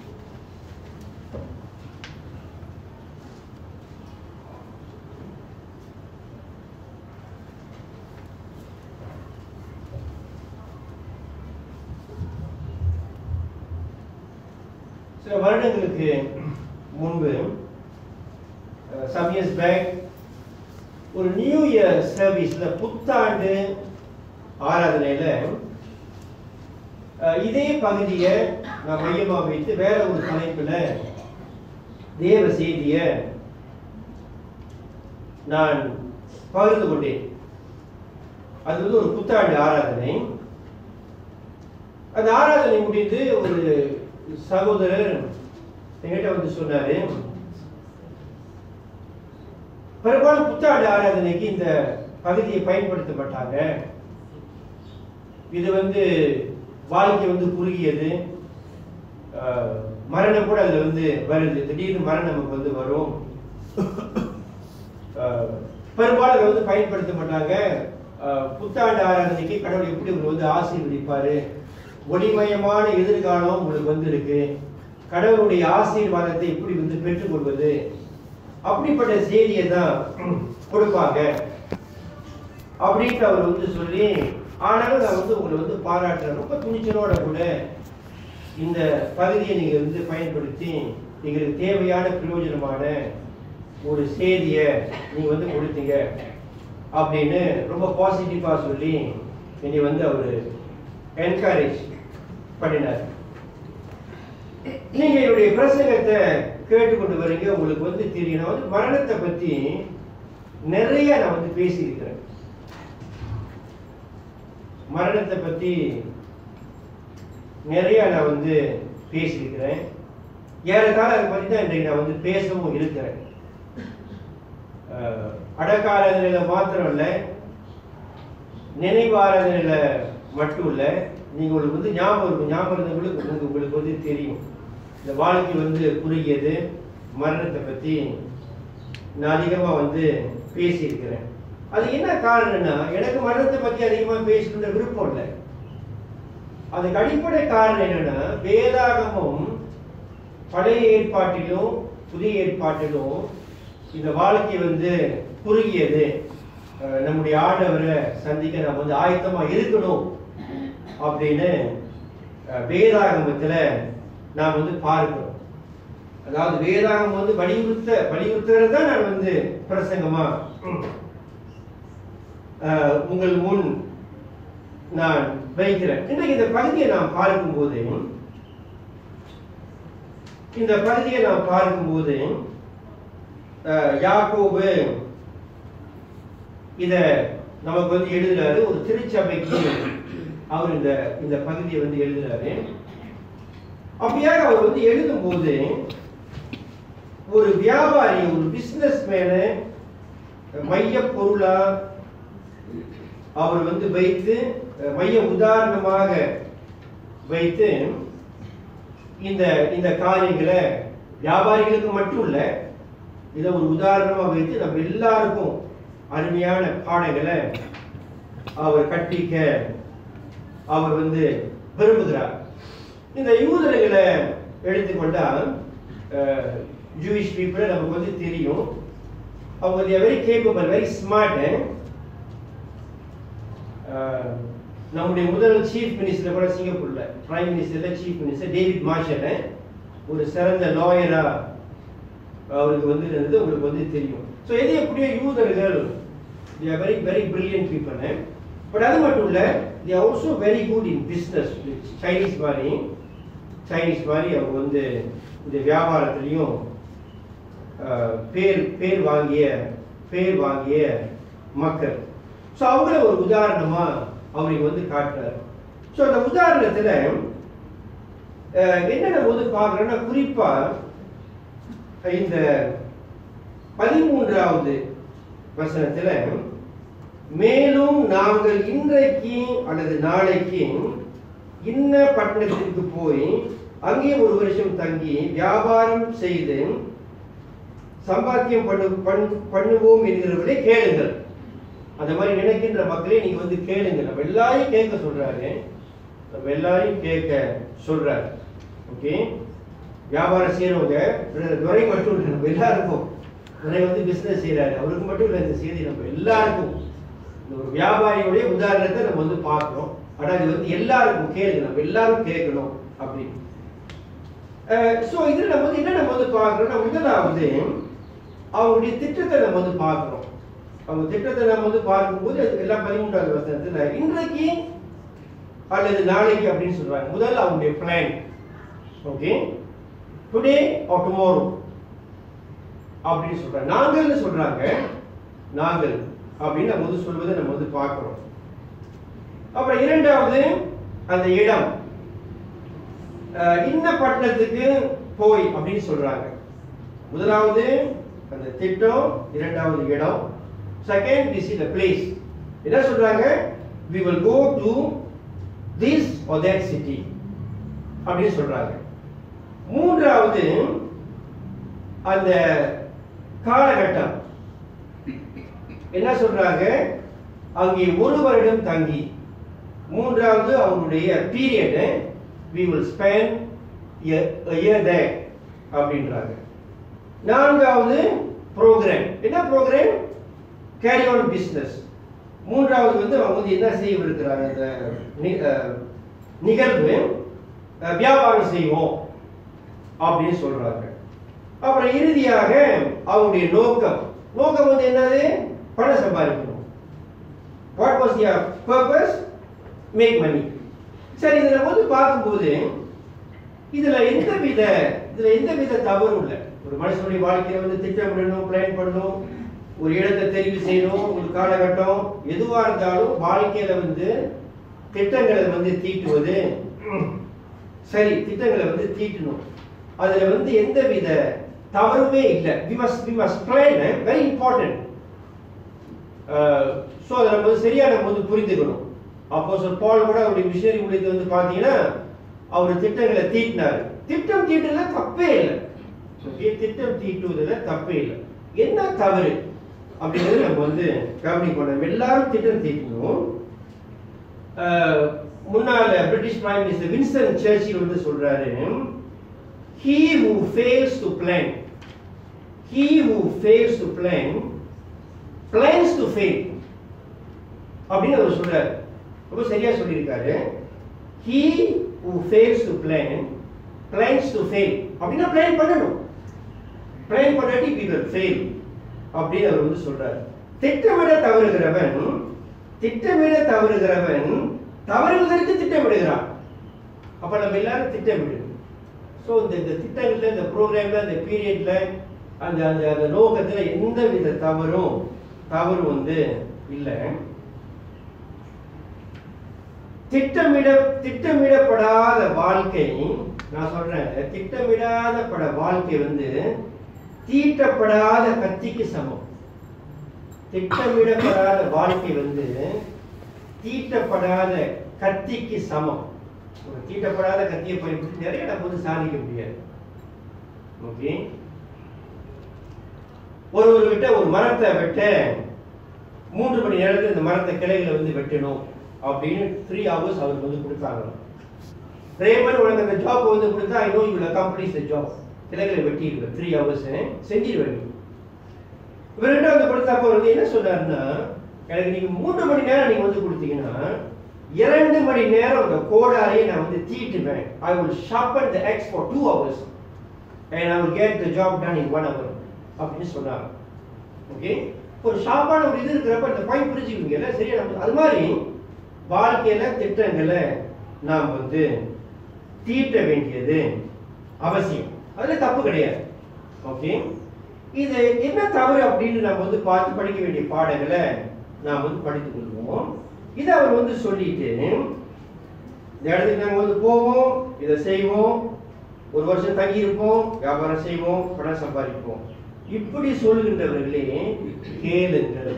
சில வருடங்களுக்கு முன்பு சம் இயர்ஸ் பேக் ஒரு நியூ இயர் சர்வீஸ்ல புத்தாண்டு ஆராதனையில அஹ், இதே பகுதியை நான் மையமா வைத்து வேற ஒரு தலைப்புல தேவ செய்திய நான் பகிர்ந்து கொண்டேன் அது வந்து ஒரு புத்தாண்டு ஆராதனை அந்த ஆராதனை முடிந்து ஒரு சகோதரர் என்கிட்ட வந்து சொன்னாரு பெரும்பாலும் புத்தாண்டு ஆராதனைக்கு இந்த பகுதியை பயன்படுத்த மாட்டாங்க இது வந்து வாழ்க்கை வந்து குறுகியது அஹ், மரணம் கூட அதுல வந்து வருது திடீர்னு மரணம் நமக்கு வந்து வரும் அஹ், பெரும்பாலும் அதை வந்து பயன்படுத்த மாட்டாங்க அஹ், புத்தாண்டு ஆராதனைக்கு கடவுள் எப்படி உங்களுக்கு வந்து ஆசீர்வதிப்பாரு ஒளிமயமான எதிர்காலம் உங்களுக்கு வந்து இருக்கு கடவுளுடைய ஆசீர்வாதத்தை எப்படி வந்து பெற்றுக்கொள்வது அப்படிப்பட்ட செய்தியை தான் கொடுப்பாங்க அப்படின்ட்டு அவர் வந்து சொல்லி ஆனாலும் நான் வந்து உங்களை வந்து பாராட்டுறேன் ரொம்ப துணிச்சலோட கூட இந்த பகுதியை நீங்க வந்து பயன்படுத்தி எங்களுக்கு தேவையான பிரயோஜனமான ஒரு செய்தியை நீங்க வந்து கொடுத்தீங்க அப்படின்னு ரொம்ப பாசிட்டிவா சொல்லி என்னை வந்து அவர் என்கரேஜ் பண்ணினார் நீங்க என்னுடைய பிரசங்கத்தை கேட்டுக்கொண்டு வரீங்க உங்களுக்கு வந்து தெரியும் நான் வந்து மரணத்தை பத்தி நிறைய நான் வந்து பேசியிருக்கிறேன் மரணத்தை பத்தி நிறைய நான் வந்து பேசியிருக்கிறேன் ஏறத்தாழ அதை பத்தி தான் இன்றைக்கு நான் வந்து பேசவும் இருக்கிறேன் அஹ், அடக்காராதனையில மாத்திரம் இல்லை நினைவாராதனையில மட்டும் இல்லை நீங்க உங்களுக்கு வந்து ஞாபகம் இருக்கும் ஞாபகம் இருந்தவங்களுக்கு உங்களுக்கு உங்களுக்கு வந்து தெரியும் இந்த வாழ்க்கை வந்து குறுகியது மரணத்தை பத்தி நான் அதிகமா வந்து பேசியிருக்கிறேன் அது என்ன காரணம்னா எனக்கு மரணத்தை பத்தி அதிகமா பேசணுன்ற விருப்பம் இல்லை அதுக்கு அடிப்படை காரணம் என்னன்னா வேதாகமும் பழைய ஏற்பாட்டிலும் புதிய ஏற்பாட்டிலும் இந்த வாழ்க்கை வந்து குறுகியது அஹ் நம்முடைய ஆண்டவரை சந்திக்க நம்ம வந்து ஆயத்தமா இருக்கணும் அப்படின்னு அஹ், வேதாகமத்துல நாம் வந்து பார்க்கிறோம் அதாவது வேதாகம் வந்து வலியுறுத்த வலியுறுத்துகிறது தான் நான் வந்து பிரசங்கமா அஹ், உங்கள் முன் நான் வைக்கிறேன் இன்றைக்கு இந்த பகுதியை நாம் பார்க்கும்போது இந்த பகுதியை நாம் பார்க்கும்போது அஹ், யாக்கோபு இத நமக்கு வந்து எழுதுறாரு ஒரு திருச்சபைக்கு அவர் இந்த இந்த பகுதியை வந்து எழுதுறாரு அப்படியாக அவர் வந்து எழுதும்போது ஒரு வியாபாரி ஒரு பிசினஸ் மேன மைய பொருளா அவர் வந்து வைத்து அஹ், மைய உதாரணமாக வைத்து இந்த இந்த காரியங்களை வியாபாரிகளுக்கு மட்டும் இல்ல இதை ஒரு உதாரணமா வைத்து நம்ம எல்லாருக்கும் அருமையான பாடங்களை அவர் கற்பிக்க அவர் வந்து விரும்புகிறார் இந்த யூதர்களை எடுத்துக்கொண்டால் ஜூயிஷ் பீப்புளை நமக்கு வந்து தெரியும் அவங்க வெரி கேப்பபிள் வெரி ஸ்மார்ட் நம்முடைய முதல் சீஃப் மினிஸ்டர் கூட சிங்கப்பூர்ல பிரைம் மினிஸ்டர்ல சீஃப் மினிஸ்டர் டேவிட் மார்ஷல் ஒரு சிறந்த லாயரா அவருக்கு வந்து இருந்தது உங்களுக்கு வந்து தெரியும் ஸோ எது எப்படியோ யூதர்கள் very very brilliant people but அது மட்டும் இல்ல they also very good in business Chinese மாதிரி சைனீஸ் மாதிரி அவங்க வந்து இந்த வியாபாரத்துலேயும் பேர் பேர் வாங்கிய பேர் வாங்கிய மக்கள் ஸோ அவங்கள ஒரு உதாரணமா அவருக்கு வந்து காட்டுறாரு ஸோ அந்த உதாரணத்துல அஹ், என்ன நம்ம வந்து பார்க்குறோன்னா குறிப்பா இந்த பதிமூன்றாவது வசனத்துல மேலும் நாங்கள் இன்றைக்கு அல்லது நாளைக்கு இன்ன பட்டணத்திற்கு போய் அங்கே ஒரு வருஷம் தங்கி வியாபாரம் செய்து சம்பாத்தியம் பண்ணு பண்ணு- பண்ணுவோம் என்கிறவர்களே கேளுங்கள் அந்த மாதிரி நினைக்கின்ற மக்களே நீங்க வந்து கேளுங்க நம்ம எல்லாரையும் கேட்க சொல்றாரு நம்ம எல்லாரையும் கேட்க சொல்றாரு ஓகே வியாபாரம் செய்யறவங்க பிரதர் துரை மட்டும் இல்லை நம்ம எல்லாருக்கும் துரை வந்து பிசினஸ் செய்யறாரு அவருக்கு மட்டும் இல்லை இந்த செய்தி நம்ம எல்லாருக்கும் இந்த ஒரு வியாபாரியுடைய உதாரணத்தை நம்ம வந்து பார்க்கிறோம் ஆனா இது வந்து எல்லாருக்கும் கேளுங்க நம்ம எல்லாரும் கேட்கணும் அப்படின்னு ஸோ இதுல நம்ம வந்து என்ன நம்ம வந்து பார்க்கிறோம்னா முதலாவது அவங்களுடைய திட்டத்தை நம்ம வந்து பார்க்கிறோம் அவங்க திட்டத்தை நம்ம வந்து பார்க்கும்போது அது எல்லாம் பதிமூன்றாவது வசனத்துல இன்றைக்கு அல்லது நாளைக்கு அப்படின்னு சொல்றாங்க முதல்ல அவங்களுடைய plan okay today or tomorrow அப்படின்னு சொல்றாங்க நாங்கள்னு சொல்றாங்க நாங்கள் அப்படின்னு நம்ம வந்து சொல்வதை நம்ம வந்து பார்க்கிறோம் அப்புறம் இரண்டாவது அந்த இடம் அஹ், இன்ன பட்டணத்துக்கு போய் அப்படின்னு சொல்றாங்க முதலாவது அந்த திட்டம் இரண்டாவது இடம் second we see the place என்ன சொல்றாங்க we will go to this or that city அப்படின்னு சொல்றாங்க மூன்றாவது அந்த காலகட்டம் என்ன சொல்றாங்க அங்கே ஒரு வருடம் தங்கி மூன்றாவது அவங்களுடைய period we will spend a, a year there அப்படின்றாங்க நான்காவது ப்ரோக்ராம் என்ன ப்ரோக்ராம் கேரி ஆன் பிஸ்னஸ் மூன்றாவது வந்து அவங்க வந்து என்ன செய்யவிருக்கிறாங்க இந்த நி- அஹ், நிகழ்வு அஹ், வியாபாரம் செய்வோம் அப்படின்னு சொல்றாங்க அப்புறம் இறுதியாக அவங்களுடைய நோக்கம் நோக்கம் வந்து என்னது பணம் சம்பாதிக்கணும் what was their purpose make money சரி இதில் வந்து பார்க்கும்போது இதுல எந்த வித இதுல எந்த வித தவறும் இல்லை ஒரு மனுஷனுடைய வாழ்க்கையை வந்து திட்டமிடணும் பிளான் பண்ணணும் ஒரு இடத்தை தெரிவு செய்யணும் ஒரு காலகட்டம் எதுவா இருந்தாலும் வாழ்க்கையில வந்து திட்டங்களை வந்து தீட்டுவது சரி திட்டங்களை வந்து தீட்டணும் அதுல வந்து எந்த வித தவறுமே இல்லை we must we must plan very important so அதை நம்ம வந்து சரியா நம்ம வந்து புரிந்துக்கணும் அப்போ சார் பால் கூட அவருடைய மிஷினரி ஊழியத்தை வந்து பார்த்தீங்கன்னா அவர் திட்டங்களை தீட்டினார் திட்டம் தீட்டுல தப்பே இல்லை ஓகே திட்டம் தீட்டுவதில் தப்பே இல்லை என்ன தவறு அப்படிங்கிறது நம்ம வந்து கவனிக்கணும் நம்ம எல்லாரும் திட்டம் தீட்டணும் அஹ், முன்னால British prime minister Winston Churchill வந்து சொல்றாரு he who fails to plan he who fails to plan plans to fail அப்படின்னு அவர் சொல்றாரு ரொம்ப சரியா சொல்லியிருக்காரு he who fails to plan plans to fail அப்படின்னா பிளான் பண்ணணும் பிளான் பண்ணாட்டி we will fail அப்படின்னு அவர் வந்து சொல்றாரு திட்டமிட தவறுகிறவன் திட்டமிட தவறுகிறவன் தவறுவதற்கு திட்டமிடுகிறான் அப்ப நம்ம எல்லாரும் திட்டமிடணும் ஸோ இந்த இந்த திட்டங்கள்ல இந்த ப்ரோக்ராம்ல இந்த பீரியட்ல அந்த அந்த அந்த நோக்கத்துல எந்த வித தவறும் தவறு வந்து இல்லை திட்டமிட திட்டமிடப்படாத வாழ்க்கை நான் சொல்றேன் திட்டமிடாத பட வாழ்க்கை வந்து தீட்டப்படாத கத்திக்கு சமம் திட்டமிடப்படாத வாழ்க்கை வந்து தீட்டப்படாத கத்திக்கு சமம் ஒரு தீட்டப்படாத கத்தியை பயன்படுத்தி நிறைய நம்ம வந்து சாதிக்க முடியாது ஓகே ஒருவர்கிட்ட ஒரு மரத்தை வெட்ட மூன்று மணி நேரத்தில் இந்த மரத்தை கிளைகளை வந்து வெட்டணும் அப்படின்னு த்ரீ ஹவர்ஸ் அவருக்கு வந்து கொடுத்தாங்க ரேமன் உனக்கு அந்த ஜாப் வந்து கொடுத்தா I know you will accomplish the job கிளைகளை வெட்டிடுவேன் த்ரீ ஹவர்ஸ் செஞ்சிருவேன் நீ. இவர்கிட்ட வந்து கொடுத்தப்போ வந்து என்ன சொன்னாருன்னா எனக்கு நீங்க மூன்று மணி நேரம் நீங்க வந்து கொடுத்தீங்கன்னா இரண்டு மணி நேரம் அந்த கோடாரியை நான் வந்து தீட்டுவேன் I will sharpen the axe for two hours and I will get the job done in one hour அப்படின்னு சொன்னாங்க ஓகே ஒரு ஷார்ப்பான ஒரு இது இருக்கிறப்ப இந்த பாயிண்ட் புரிஞ்சுக்குவீங்கல்ல சரியா நம்ம அது மாதிரி வாழ்க்கையில திட்டங்களை நாம் வந்து தீட்ட வேண்டியது அவசியம் அதுல தப்பு கிடையாது ஓகே இது என்ன தவறு அப்படின்னு நம்ம வந்து பார்த்து படிக்க வேண்டிய பாடங்களை நாம் வந்து படித்துக் கொள்வோம் இதை அவர் வந்து சொல்லிட்டு இந்த இடத்துக்கு நாங்கள் வந்து போவோம் இதை செய்வோம் ஒரு வருஷம் தங்கி இருப்போம் வியாபாரம் செய்வோம் பணம் சம்பாதிப்போம் இப்படி சொல்கின்றவர்களே கேளுங்கள்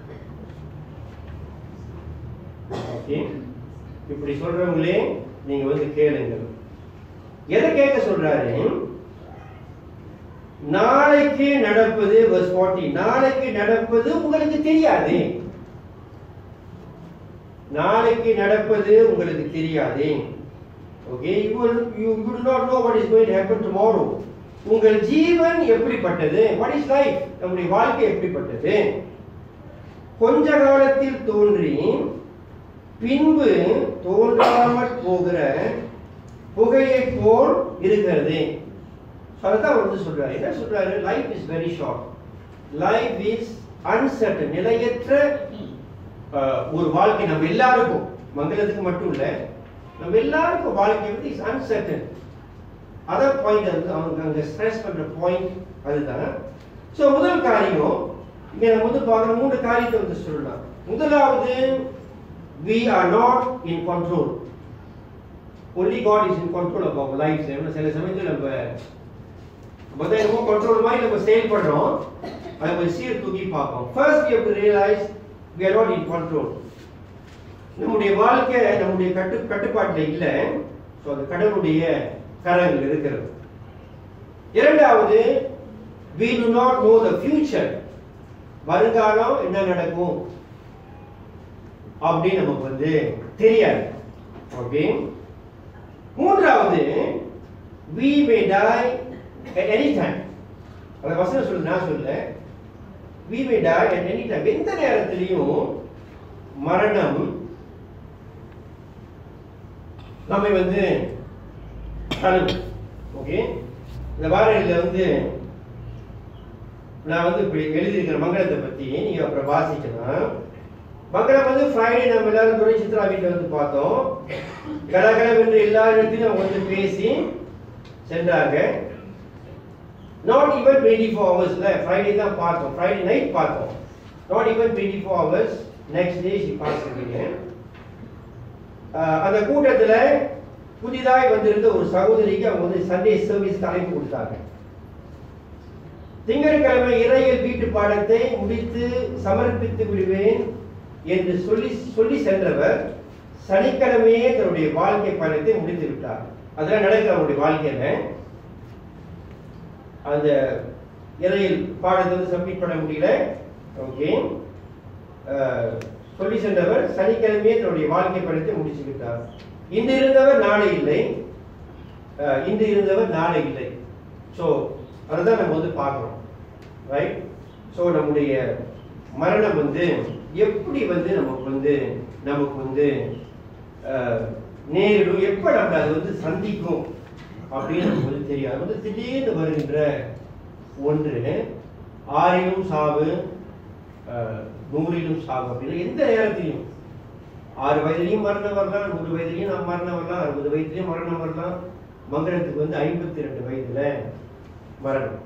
ஓகே இப்படி சொல்றவங்களே நீங்க வந்து கேளுங்கள் எதை கேட்க சொல்றாரு நாளைக்கு நடப்பது verse 40 நாளைக்கு நடப்பது உங்களுக்கு தெரியாது நாளைக்கு நடப்பது உங்களுக்கு தெரியாது okay you will you you do not know what is going to happen tomorrow உங்கள் ஜீவன் எப்படிப்பட்டது வாட் இஸ் லைஃப் நம்முடைய வாழ்க்கை எப்படிப்பட்டது கொஞ்ச காலத்தில் தோன்றி பின்பு தோன்றாமல் போகிற புகையை போல் இருக்கிறது So அதான் வந்து சொல்றாரு என்ன சொல்றாரு life is very short life is uncertain நிலையற்ற அஹ், ஒரு வாழ்க்கை நம்ம எல்லாருக்கும் மங்களத்துக்கு மட்டும் இல்ல நம்ம எல்லாருக்கும் வாழ்க்கை வந்து இஸ் அன்சர்டன் அதர் பாயிண்ட் வந்து அவங்க அங்க ஸ்ட்ரெஸ் பண்ற பாயிண்ட் அதுதான் ஸோ முதல் காரியம் இங்க நம்ம வந்து பார்க்குற மூன்று காரியத்தை வந்து சொல்லலாம் முதலாவது we are not in control only god is in control of our lives என்ன சில சமயத்தில் நம்ம நம்ம தான் என்னமோ கண்ட்ரோல் மாதிரி நம்ம செயல்படுறோம் அதை நம்ம சீர் தூக்கி பார்ப்போம் first we have to realize we are not in control நம்முடைய வாழ்க்கை நம்முடைய கட்டு கட்டுப்பாட்டில் இல்லை ஸோ அது கடவுளுடைய கரங்கள் இருக்கிறது இரண்டாவது we do not know the future வருங்காலம் என்ன நடக்கும் அப்படின்னு நமக்கு வந்து தெரியாது ஓகே மூன்றாவது we may die at any time அந்த வசனம் சொல்லு நான் சொல்ல we may die at any time எந்த நேரத்திலையும் மரணம் நம்மை வந்து தழுவும் ஓகே இந்த வாரையில் வந்து நான் வந்து இப்படி எழுதியிருக்கிற மங்களத்தை பற்றி நீங்கள் அப்புறம் வாசிக்கலாம் மங்களம் வந்து ஃப்ரைடே நம்ம எல்லாரும் துணை சித்ரா வீட்டில் வந்து பார்த்தோம் கலகலவென்று எல்லா இடத்திலும் அவங்க வந்து பேசி சென்றாங்க நாட் ஈவன் டுவெண்ட்டி ஃபோர் ஹவர்ஸ்ல ஃப்ரைடே தான் பார்த்தோம் ஃப்ரைடே நைட் பார்த்தோம் not even twenty four hours next day she பார்த்துருக்கீங்க அந்த கூட்டத்தில் புதிதாய் வந்திருந்த ஒரு சகோதரிக்கு அவங்க வந்து சண்டே சர்வீஸ் அழைப்பு கொடுத்தாங்க திங்கட்கிழமை இறையில் வீட்டு பாடத்தை முடித்து சமர்ப்பித்து விடுவேன் என்று சொல்லி சொல்லி சென்றவர் சனிக்கிழமையே தன்னுடைய வாழ்க்கை பயணத்தை முடித்து விட்டார் அதெல்லாம் நடக்குது அவருடைய வாழ்க்கையில அந்த இறையில் பாடத்தை வந்து சப்மிட் பண்ண முடியல ஓகே சொல்லி சென்றவர் சனிக்கிழமையே தன்னுடைய வாழ்க்கை பயணத்தை முடிச்சு விட்டார் இன்று இருந்தவர் நாளை இல்லை அஹ், இன்று இருந்தவர் நாளை இல்லை ஸோ அதுதான் நம்ம வந்து பார்க்குறோம் ரைட் ஸோ நம்முடைய மரணம் வந்து எப்படி வந்து நமக்கு வந்து நமக்கு வந்து அஹ், நேரிடும் எப்போ நம்ம அது வந்து சந்திக்கும் அப்படின்னு நமக்கு வந்து தெரியாது அது வந்து திடீர்னு வருகின்ற ஒன்று ஆறிலும் சாவு அஹ், நூறிலும் சாவு அப்படின்னு எந்த நேரத்திலையும் ஆறு வயதிலையும் மரணம் வரலாம் நூறு வயதிலையும் நம்ம மரணம் வரலாம் அறுபது வயதிலையும் மரணம் வரலாம் மங்களத்துக்கு வந்து ஐம்பத்தி ரெண்டு வயதுல மரணம்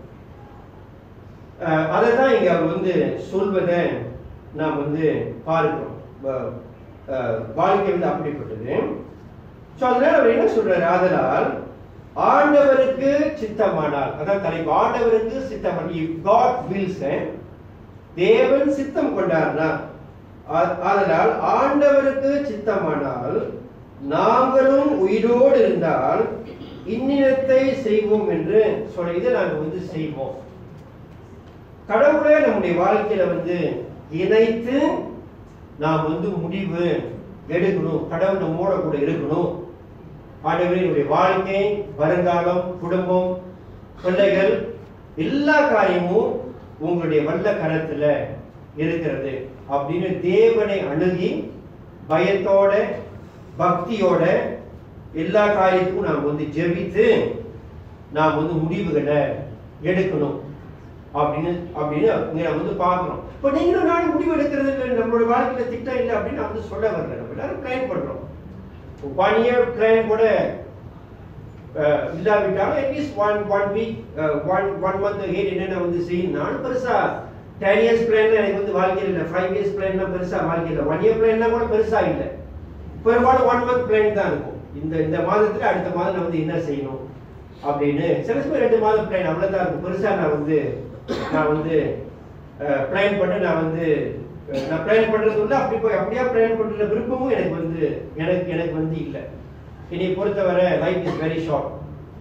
அதை தான் இங்க அவர் வந்து சொல்வதை நாம் வந்து பார்க்கிறோம் வ- அஹ், வாழ்க்கை வந்து அப்படிப்பட்டது ஸோ அதனால அவர் என்ன சொல்றாரு ஆதலால் ஆண்டவருக்கு சித்தமானால் அதான் தலைப்பு ஆண்டவருக்கு சித்தமான இஃப் காட் வில்ஸ் தேவன் சித்தம் கொண்டார்னா ஆ- ஆதலால் ஆண்டவருக்கு சித்தமானால் நாங்களும் உயிரோடு இருந்தால் இந்நிலத்தை செய்வோம் என்று சொல்ல இதை நாங்கள் வந்து செய்வோம் கடவுளே நம்முடைய வாழ்க்கையில வந்து இணைத்து நாம் வந்து முடிவு எடுக்கணும் கடவுள் நம்மோட கூட இருக்கணும் ஆண்டவரே என்னுடைய வாழ்க்கை வருங்காலம் குடும்பம் பிள்ளைகள் எல்லா காரியமும் உங்களுடைய வல்ல கரத்துல இருக்கிறது அப்படின்னு தேவனை அணுகி பயத்தோட பக்தியோட எல்லா காரியத்துக்கும் நாம் வந்து ஜெபித்து நாம் வந்து முடிவுகளை எடுக்கணும் அப்படின்னு அப்படின்னு இங்க நம்ம வந்து பார்க்கிறோம் இப்போ நீங்களும் நானும் முடிவு எடுக்கிறது இல்லை நம்மளோட வாழ்க்கையில திட்டம் இல்லை அப்படின்னு நான் வந்து சொல்ல வரல நம்ம எல்லாரும் பிளான் பண்றோம் ஒன் இயர் பிளான் கூட அஹ், இல்லாவிட்டாலும் at least one one week one one month ஏட் என்னென்ன வந்து செய்யும் நானும் பெருசா டென் இயர்ஸ் பிளான்ல எனக்கு வந்து வாழ்க்கையில் இல்லை ஃபைவ் இயர்ஸ் பிளான்லாம் பெருசா வாழ்க்கையில் ஒன் இயர் பிளான்லாம் கூட பெருசா இல்லை பெரும்பாலும் ஒன் மந்த் பிளான் தான் இருக்கும் இந்த இந்த மாதத்துல அடுத்த மாதம் நான் வந்து என்ன செய்யணும் அப்படின்னு சில சமயம் ரெண்டு மாதம் பிளான் அவ்வளவுதான் இருக்கும் பெருசா நான் வந்து நான் வந்து பிளான் பண்ணி நான் வந்து அஹ், நான் பிளான் பண்றது இல்லை அப்படி போய் அப்படியே பிளான் பண்ற விருப்பமும் எனக்கு வந்து எனக்கு எனக்கு வந்து இல்லை என்னை பொறுத்தவரை life is very short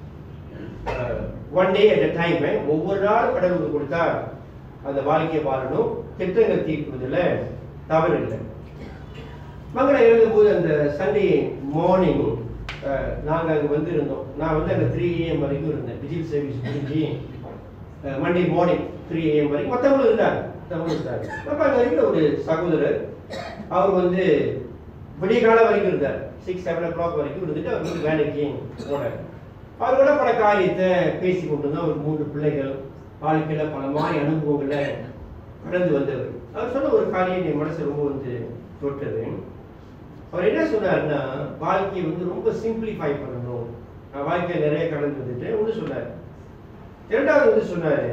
one day at a time ஒவ்வொரு நாள் கடவுளுக்கு கொடுத்தா அந்த வாழ்க்கையை வாழணும் திட்டங்கள் தீர்ப்பதில் தவறு இல்லை மங்களம் எழுதும்போது அந்த சண்டே மார்னிங் நாங்கள் அங்கே வந்து இருந்தோம் நான் வந்து அங்கே த்ரீ ஏஎம் வரைக்கும் இருந்தேன் விஜில் சர்வீஸ் முடிஞ்சு மண்டே மார்னிங் த்ரீ ஏஎம் வரைக்கும் மற்றவங்களும் இருந்தாங்க மற்றவங்களும் இருந்தாங்க அப்போ அங்கே இருக்கிற ஒரு சகோதரர் அவர் வந்து விடிய காலம் வரைக்கும் இருந்தார் சிக்ஸ் செவன் ஓ கிளாக் வரைக்கும் இருந்துட்டு அவர் வந்து வேலைக்கு போனார் அவர் கூட பல காரியத்தை பேசி கொண்டு இருந்தோம் ஒரு மூன்று பிள்ளைகள் வாழ்க்கையில் பல மாதிரி அனுபவங்களை கடந்து வந்தவர் அவர் சொன்ன ஒரு காரியம் என் மனசு ரொம்ப வந்து தொட்டது அவர் என்ன சொன்னார்னா வாழ்க்கையை வந்து ரொம்ப சிம்பிளிஃபை பண்ணணும் நான் வாழ்க்கையை நிறைய கடந்து வந்துட்டு ஒன்று சொன்னார் இரண்டாவது வந்து சொன்னாரு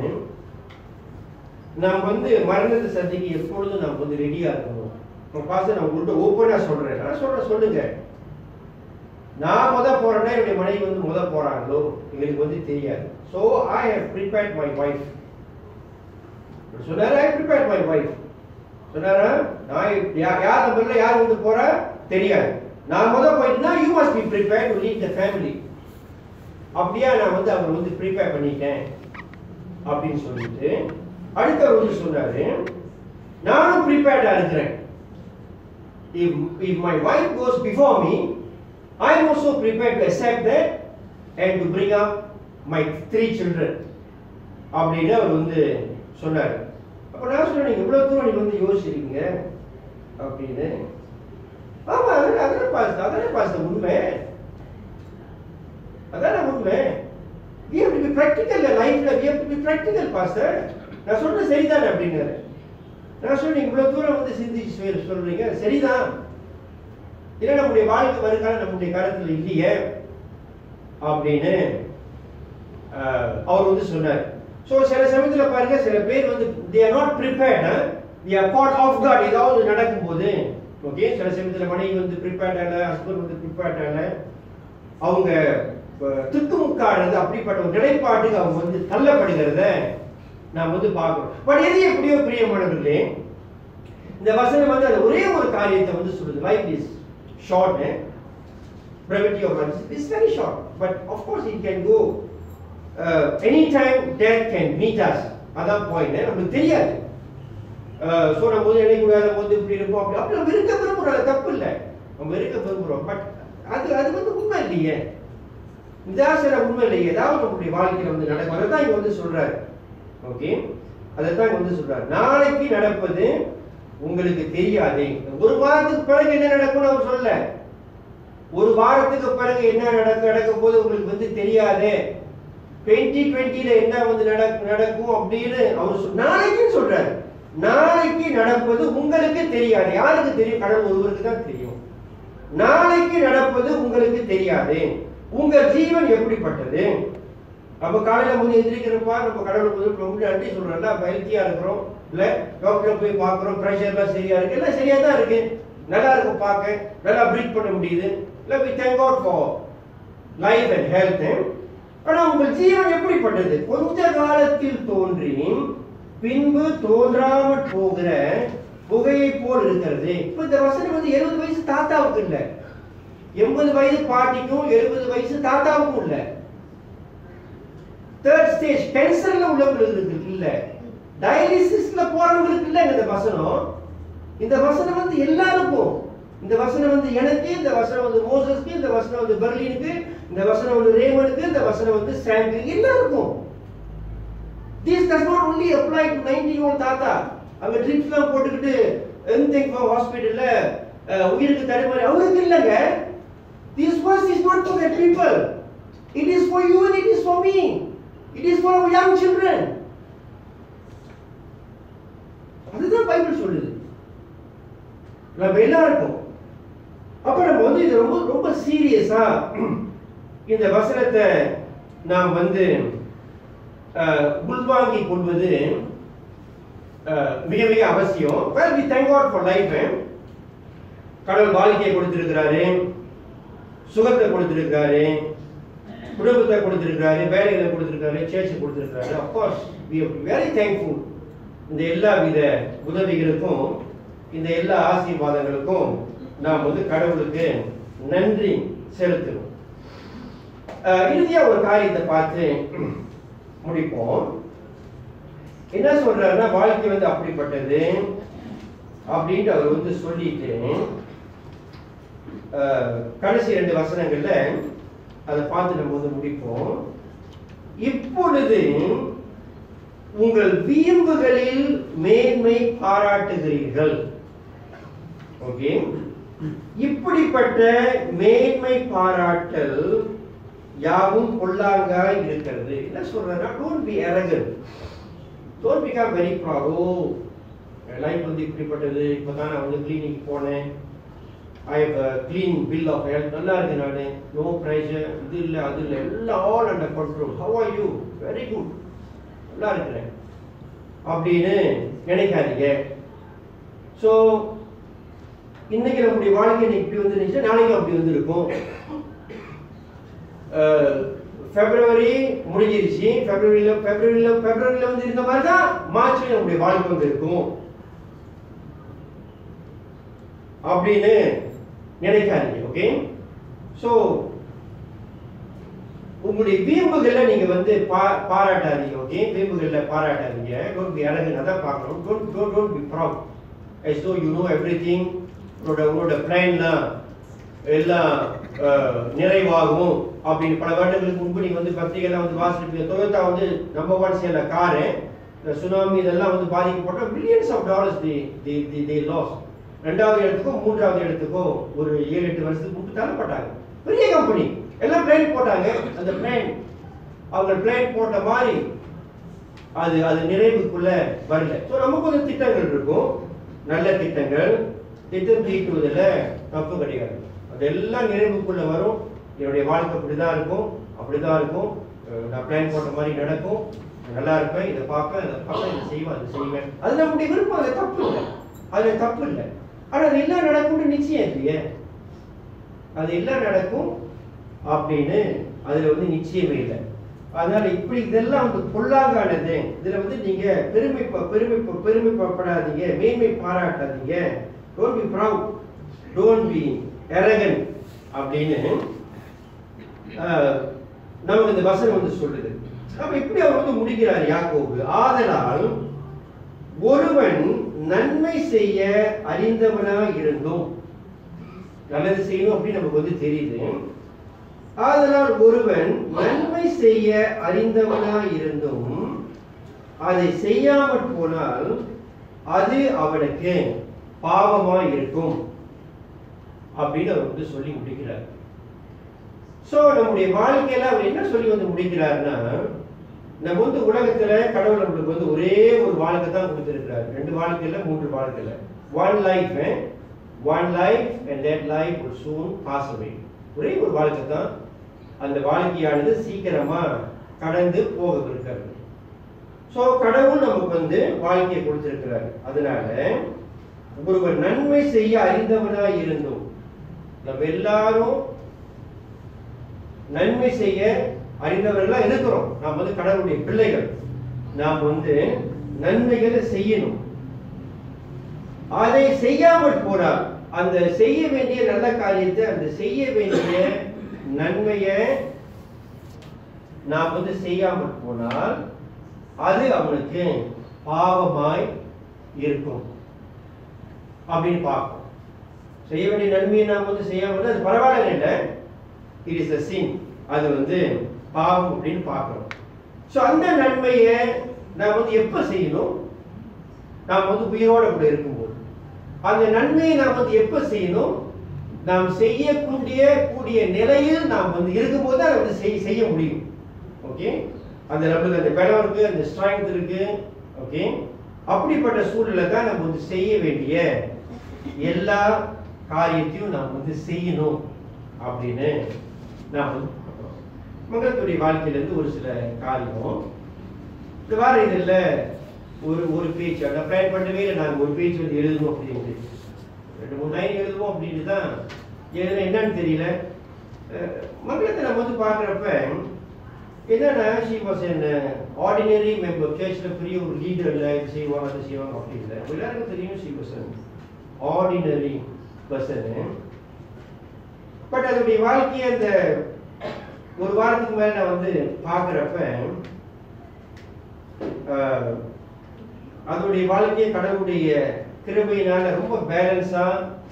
நாம் வந்து மரணத்தை சந்திக்க எப்பொழுதும் நாம் வந்து ரெடியா இருக்கணும் உங்க பாச நான் உங்கள்கிட்ட ஓப்பனா சொல்றேன் நான் சொல்றேன் சொல்லுங்க நான் முத போறேன்னா என்னுடைய மனைவி வந்து முத போறாங்களோ எங்களுக்கு வந்து தெரியாது so I have prepared my wife சொன்னாரா ஐ ப்ரிப்பேர்ட் மை ஒய்ஃப் சொன்னாரா நான் யா- யார் நம்பர்ல யார் வந்து போறா தெரியாது நான் முதல் போயிட்டுனா you must be prepare to lead the family அப்படியா நான் வந்து அவர் வந்து ப்ரிப்பேர் பண்ணிட்டேன் அப்படின்னு சொல்லிட்டு அடுத்தவர் வந்து சொன்னாரு நானும் ப்ரிப்பேர்டா இருக்கிறேன் if if my wife goes before me I am also prepared to accept that and to bring up my three children அப்படின்னு அவர் வந்து சொன்னார் அப்போ நான் சொன்னேன் நீங்க இவ்வளவு தூரம் நீங்க வந்து யோசிச்சிருக்கீங்க அப்படின்னு ஆமா அதானே அதானே பாஸ் அதானே பாஸ் உண்மை அதானே உண்மை we have to be practical in lifeல we have to be practical pastor நான் சொல்றது சரிதானே அப்படின்னாரு நான் சொன்னேன் இவ்வளவு தூரம் வந்து சிந்திச்சு சொல்~ சொல்றீங்க சரிதான் ஏன்னா நம்முடைய வாழ்க்கை வருங்காலம் நம்முடைய காலத்துல இல்லையே அப்படின்னு ஆஹ், அவர் வந்து சொன்னார் ஸோ சில சமயத்துல பாருங்க சில பேர் வந்து they are not prepared they are caught off guard ஏதாவது நடக்கும்போது ஓகே சில சமயத்துல மனைவி வந்து ப்ரிப்பேர்ட் ஆகல ஹஸ்பண்ட் வந்து ப்ரிப்பேர்ட் ஆகல அவங்க அஹ், திக்குமுக்காடுறது அப்படிப்பட்ட ஒரு நிலைப்பாட்டுக்கு அவங்க வந்து தள்ளப்படுகிறத நாம் வந்து பார்க்கிறோம் பட் எது எப்படியோ பிரியமானவர்களே இந்த வசனம் வந்து அது ஒரே ஒரு காரியத்தை வந்து சொல்லுது life is short brevity of life is very short but of course it can go uh, anytime death can meet us அதான் பாயிண்ட் நமக்கு தெரியாது ஸோ நம்ம வந்து நினைக்கூடாது நம்ம வந்து இப்படி இருப்போம் அப்படி அப்படி நம்ம இருக்க விரும்புறோம் அது தப்பு இல்லை நம்ம இருக்க விரும்புறோம் பட் அது அது வந்து உண்மை இல்லையே நிதாசன உண்மை இல்லையே ஏதாவது நம்மளுடைய வாழ்க்கையில வந்து நடக்கும் அதை தான் இங்க வந்து சொல்றாரு ஓகே அதை தான் இங்க வந்து சொல்றாரு நாளைக்கு நடப்பது உங்களுக்கு தெரியாது ஒரு வாரத்துக்கு பிறகு என்ன நடக்கும்னு அவர் சொல்லல ஒரு வாரத்துக்கு பிறகு என்ன நடக்க நடக்க போது உங்களுக்கு வந்து தெரியாது டுவெண்ட்டி டுவெண்ட்டில என்ன வந்து நடக்கும் நடக்கும் அப்படின்னு அவர் சொல் நாளைக்கு சொல்றாரு நாளைக்கு நடப்பது உங்களுக்கு தெரியாது யாருக்கு தெரியும் கடவுள் ஒருவருக்கு தான் தெரியும் நாளைக்கு நடப்பது உங்களுக்கு தெரியாது உங்க ஜீவன் எப்படிப்பட்டது நம்ம காலையில வந்து எந்திரிக்கிறப்பா நம்ம கடவுள் வந்து ரொம்ப நன்றி சொல்றோம்ல அப்ப ஹெல்த்தியா இருக்கிறோம் இல்ல டாக்டர் போய் பார்க்குறோம் ப்ரெஷர்லாம் சரியா இருக்கு எல்லாம் சரியா தான் இருக்கு நல்லா இருக்கும் பார்க்க நல்லா ப்ரீத் பண்ண முடியுது இல்ல we thank God for life and health ஆனா உங்கள் ஜீவன் எப்படிப்பட்டது கொஞ்ச காலத்தில் தோன்றி பின்பு தோன்றாமல் போகிற புகையை போல் இருக்கிறது இப்ப இந்த வசனம் வந்து எழுபது வயசு தாத்தாவுக்கு இல்ல எண்பது வயசு பாட்டிக்கும் எழுபது வயசு தாத்தாவுக்கும் இல்ல தேர்ட் ஸ்டேஜ் கேன்சர்ல உள்ளவங்களுக்கு இல்ல டயாலிசிஸ்ல போறவங்களுக்கு இல்ல இந்த வசனம் இந்த வசனம் வந்து எல்லாருக்கும் இந்த வசனம் வந்து எனக்கு இந்த வசனம் வந்து மோசஸ்க்கு இந்த வசனம் வந்து பெர்லினுக்கு இந்த வசனம் வந்து ரேமனுக்கு இந்த வசனம் வந்து சாம்க்கு எல்லாருக்கும் this does not only apply to 90 year old தாத்தா அங்க ட்ரிப்ஸ்லாம் போட்டுக்கிட்டு எம்தெக் ஹாஸ்பிடல்ல உயிருக்கு தடுமாறி அவருக்கு இல்லைங்க this verse is not for the people it is for you and it is for me it is for our young children அதுதான் பைபிள் சொல்லுது நம்ம எல்லாருக்கும் அப்ப நம்ம வந்து இது ரொம்ப ரொம்ப சீரியஸா இந்த வசனத்தை நாம் வந்து அஹ், உள்வாங்கிக் கொள்வது அஹ், மிக மிக அவசியம் well we thank god for life eh? கடவுள் வாழ்க்கையை கொடுத்திருக்கிறாரு சுகத்தை கொடுத்திருக்கிறாரு குடும்பத்தை கொடுத்திருக்கிறாரு வேலைகளை கொடுத்திருக்காரு சேர்ச்சை கொடுத்திருக்கிறாரு of course we have to be very thankful இந்த எல்லா வித உதவிகளுக்கும் இந்த எல்லா ஆசீர்வாதங்களுக்கும் நாம் வந்து கடவுளுக்கு நன்றி செலுத்தணும் அஹ், இறுதியா ஒரு காரியத்தை பார்த்து முடிப்போம் என்ன சொல்றாருன்னா வாழ்க்கை வந்து அப்படிப்பட்டது அப்படின்ட்டு அவர் வந்து சொல்லிட்டு அஹ், கடைசி ரெண்டு வசனங்கள்ல அதை பார்த்து நம்ம வந்து முடிப்போம் இப்பொழுது உங்கள் வியம்புகளில் மேன்மை பாராட்டுகிறீர்கள் ஓகே இப்படிப்பட்ட மேன்மை பாராட்டல் யாவும் பொல்லாங்காய் இருக்கிறது என்ன சொல்றேன்னா don't be arrogant don't become very proud ஓ லைஃப் வந்து இப்படிப்பட்டது இப்பதான் நான் வந்து கிளினிக் போனேன் I have clean bill of health நல்லா இருக்கு நான் நோ ப்ரெஷர் இது இல்லை அது இல்லை எல்லாம் all under control how are you very good நல்லா இருக்கிறேன் அப்படின்னு நினைக்காதீங்க ஸோ இன்னைக்கு நம்முடைய வாழ்க்கை இன்னைக்கு இப்படி வந்து இருந்துச்சுன்னா நாளைக்கு அப்படி வந்து இருக்கும் பிப்ரவரி முடிஞ்சிருச்சு பிப்ரவரியில் பிப்ரவரியில் பிப்ரவரியில் வந்து இருந்த மாதிரி தான் மார்ச்ல நம்முடைய வாழ்க்கை வந்து இருக்கும் அப்படின்னு நினைக்காதீங்க ஓகே ஸோ உங்களுடைய வீம்புகளை நீங்க வந்து பா பாராட்டாதீங்க ஓகே வீம்புகளை பாராட்டாதீங்க டோன்ட் பி அரகன் அதான் பார்க்கணும் don't don't don't be proud as though you know everything உங்களோட உங்களோட பிளான்லாம் எல்லாம் அஹ், நிறைவாகும் அப்படின்னு பல வருடங்களுக்கு முன்பு நீங்க வந்து பத்திரிகைலாம் வந்து வாசிப்பீங்க டொயோட்டா வந்து நம்பர் ஒன் சேல காரு இந்த சுனாமி இதெல்லாம் வந்து பாதிக்கப்பட்ட billions of dollars the the the the loss ரெண்டாவது இடத்துக்கும் மூன்றாவது இடத்துக்கும் ஒரு ஏழு எட்டு வருஷத்துக்கு முன்பு தள்ளப்பட்டாங்க பெரிய கம்பெனி எல்லாம் பிளான் போட்டாங்க அந்த பிளான் அவங்க பிளான் போட்ட மாதிரி அது அது நிறைவுக்குள்ள வரல ஸோ நமக்கு ஒரு திட்டங்கள் இருக்கும் நல்ல திட்டங்கள் திட்டம் தீட்டுவதில் தப்பு கிடையாது அதெல்லாம் நிறைவுக்குள்ள வரும் என்னுடைய வாழ்க்கை அப்படிதான் இருக்கும் அப்படிதான் இருக்கும் அஹ் நான் பிளான் போட்ட மாதிரி நடக்கும் நான் நல்லா இருப்பேன் இதை பார்ப்பேன் அதை பார்ப்பேன் இதை செய்வேன் அதை செய்வேன் அது நம்முடைய விருப்பம் அது தப்பு இல்லை அது தப்பு இல்லை ஆனால் அது எல்லாம் நடக்கும்னு நிச்சயம் இல்லையே அது எல்லாம் நடக்கும் அப்படின்னு அதுல வந்து நிச்சயமே இல்லை அதனால இப்படி இதெல்லாம் வந்து பொல்லாங்கானது இதுல வந்து நீங்க பெருமை ப- பெருமை ப- பெருமைப்படாதீங்க மேன்மை பாராட்டாதீங்க don't be proud don't be arrogant அப்படின்னு ஆஹ், நமக்கு இந்த வசனம் வந்து சொல்லுது அப்ப இப்படி அவர் வந்து முடிக்கிறார் யாக்கோபு ஆதலால் ஒருவன் நன்மை செய்ய அறிந்தவனா இருந்தும் நல்லது செய்யணும் அப்படின்னு நமக்கு வந்து தெரியுது ஆதலால் ஒருவன் நன்மை செய்ய அறிந்தவனா இருந்தும் அதை செய்யாமற் போனால் அது அவனுக்கு பாவமா இருக்கும் அப்படின்னு அவர் வந்து சொல்லி முடிக்கிறார் சோ நம்முடைய வாழ்க்கையில அவர் என்ன சொல்லி வந்து முடிக்கிறாருன்னா நம்ம வந்து உலகத்துல கடவுள் நம்மளுக்கு வந்து ஒரே ஒரு வாழ்க்கை தான் கொடுத்திருக்கிறார் ரெண்டு வாழ்க்கையில மூன்று வாழ்க்கையில one life one life and that life will soon pass away ஒரே ஒரு வாழ்க்கை தான் அந்த வாழ்க்கையானது சீக்கிரமா கடந்து போகவிருக்கிறது சோ கடவுள் நமக்கு வந்து வாழ்க்கையை கொடுத்திருக்கிறார் அதனால ஒருவர் நன்மை செய்ய அறிந்தவனாய் இருந்தும் நம்ம எல்லாரும் நன்மை செய்ய அறிந்தவர்களா இருக்கிறோம் நாம் வந்து கடவுளுடைய பிள்ளைகள் நாம் வந்து நன்மைகளை செய்யணும் அதை செய்யாமல் போனால் அந்த செய்ய வேண்டிய நல்ல காரியத்தை அந்த செய்ய வேண்டிய நன்மையை நாம் வந்து செய்யாமல் போனால் அது அவனுக்கு பாவமாய் இருக்கும் அப்படின்னு பார்ப்போம் செய்ய வேண்டிய நன்மையை நாம் வந்து செய்யாமல் இருந்தா அது பரவாயில்ல இல்லை இட் இஸ் அ சின் அது வந்து பாவம் அப்படின்னு பார்க்கணும் ஸோ அந்த நன்மையை நாம் வந்து எப்போ செய்யணும் நாம் வந்து உயிரோட கூட இருக்கும்போது அந்த நன்மையை நாம் வந்து எப்போ செய்யணும் நாம் செய்யக்கூடிய கூடிய நிலையில் நாம் வந்து இருக்கும்போது அதை வந்து செய் செய்ய முடியும் ஓகே அந்த நம்மளுக்கு அந்த பலம் இருக்கு அந்த ஸ்ட்ரென்த் இருக்கு ஓகே அப்படிப்பட்ட சூழலை தான் நம்ம வந்து செய்ய வேண்டிய எல்லா காரியத்தையும் நாம் வந்து செய்யணும் அப்படின்னு நாம் வந்து பார்க்கிறோம். மங்களத்துடைய வாழ்க்கையிலேருந்து ஒரு சில காரியம் இந்த வார இதில் ஒரு ஒரு பேஜ் அந்த பிளான் பண்ணவே இல்லை நாங்கள் ஒரு பேஜ் வந்து எழுதணும் அப்படின்ட்டு ரெண்டு மூணு லைன் எழுதுவோம் அப்படின்ட்டு தான் எழுதுன என்னன்னு தெரியல அஹ் மங்களத்தை நம்ம வந்து பார்க்குறப்ப என்னன்னா she was an ordinary member சர்ச்சில் பெரிய ஒரு லீடர் இல்லை இது செய்வாங்க அது செய்வாங்க அப்படி இல்லை நம்ம எல்லாருக்கும் தெரியும் she was ordinary person but அதனுடைய வாழ்க்கையை அந்த ஒரு வாரத்துக்கு மேல நான் வந்து பார்க்குறப்ப அதனுடைய வாழ்க்கையை கடவுளுடைய கிருபையினால ரொம்ப பேலன்ஸா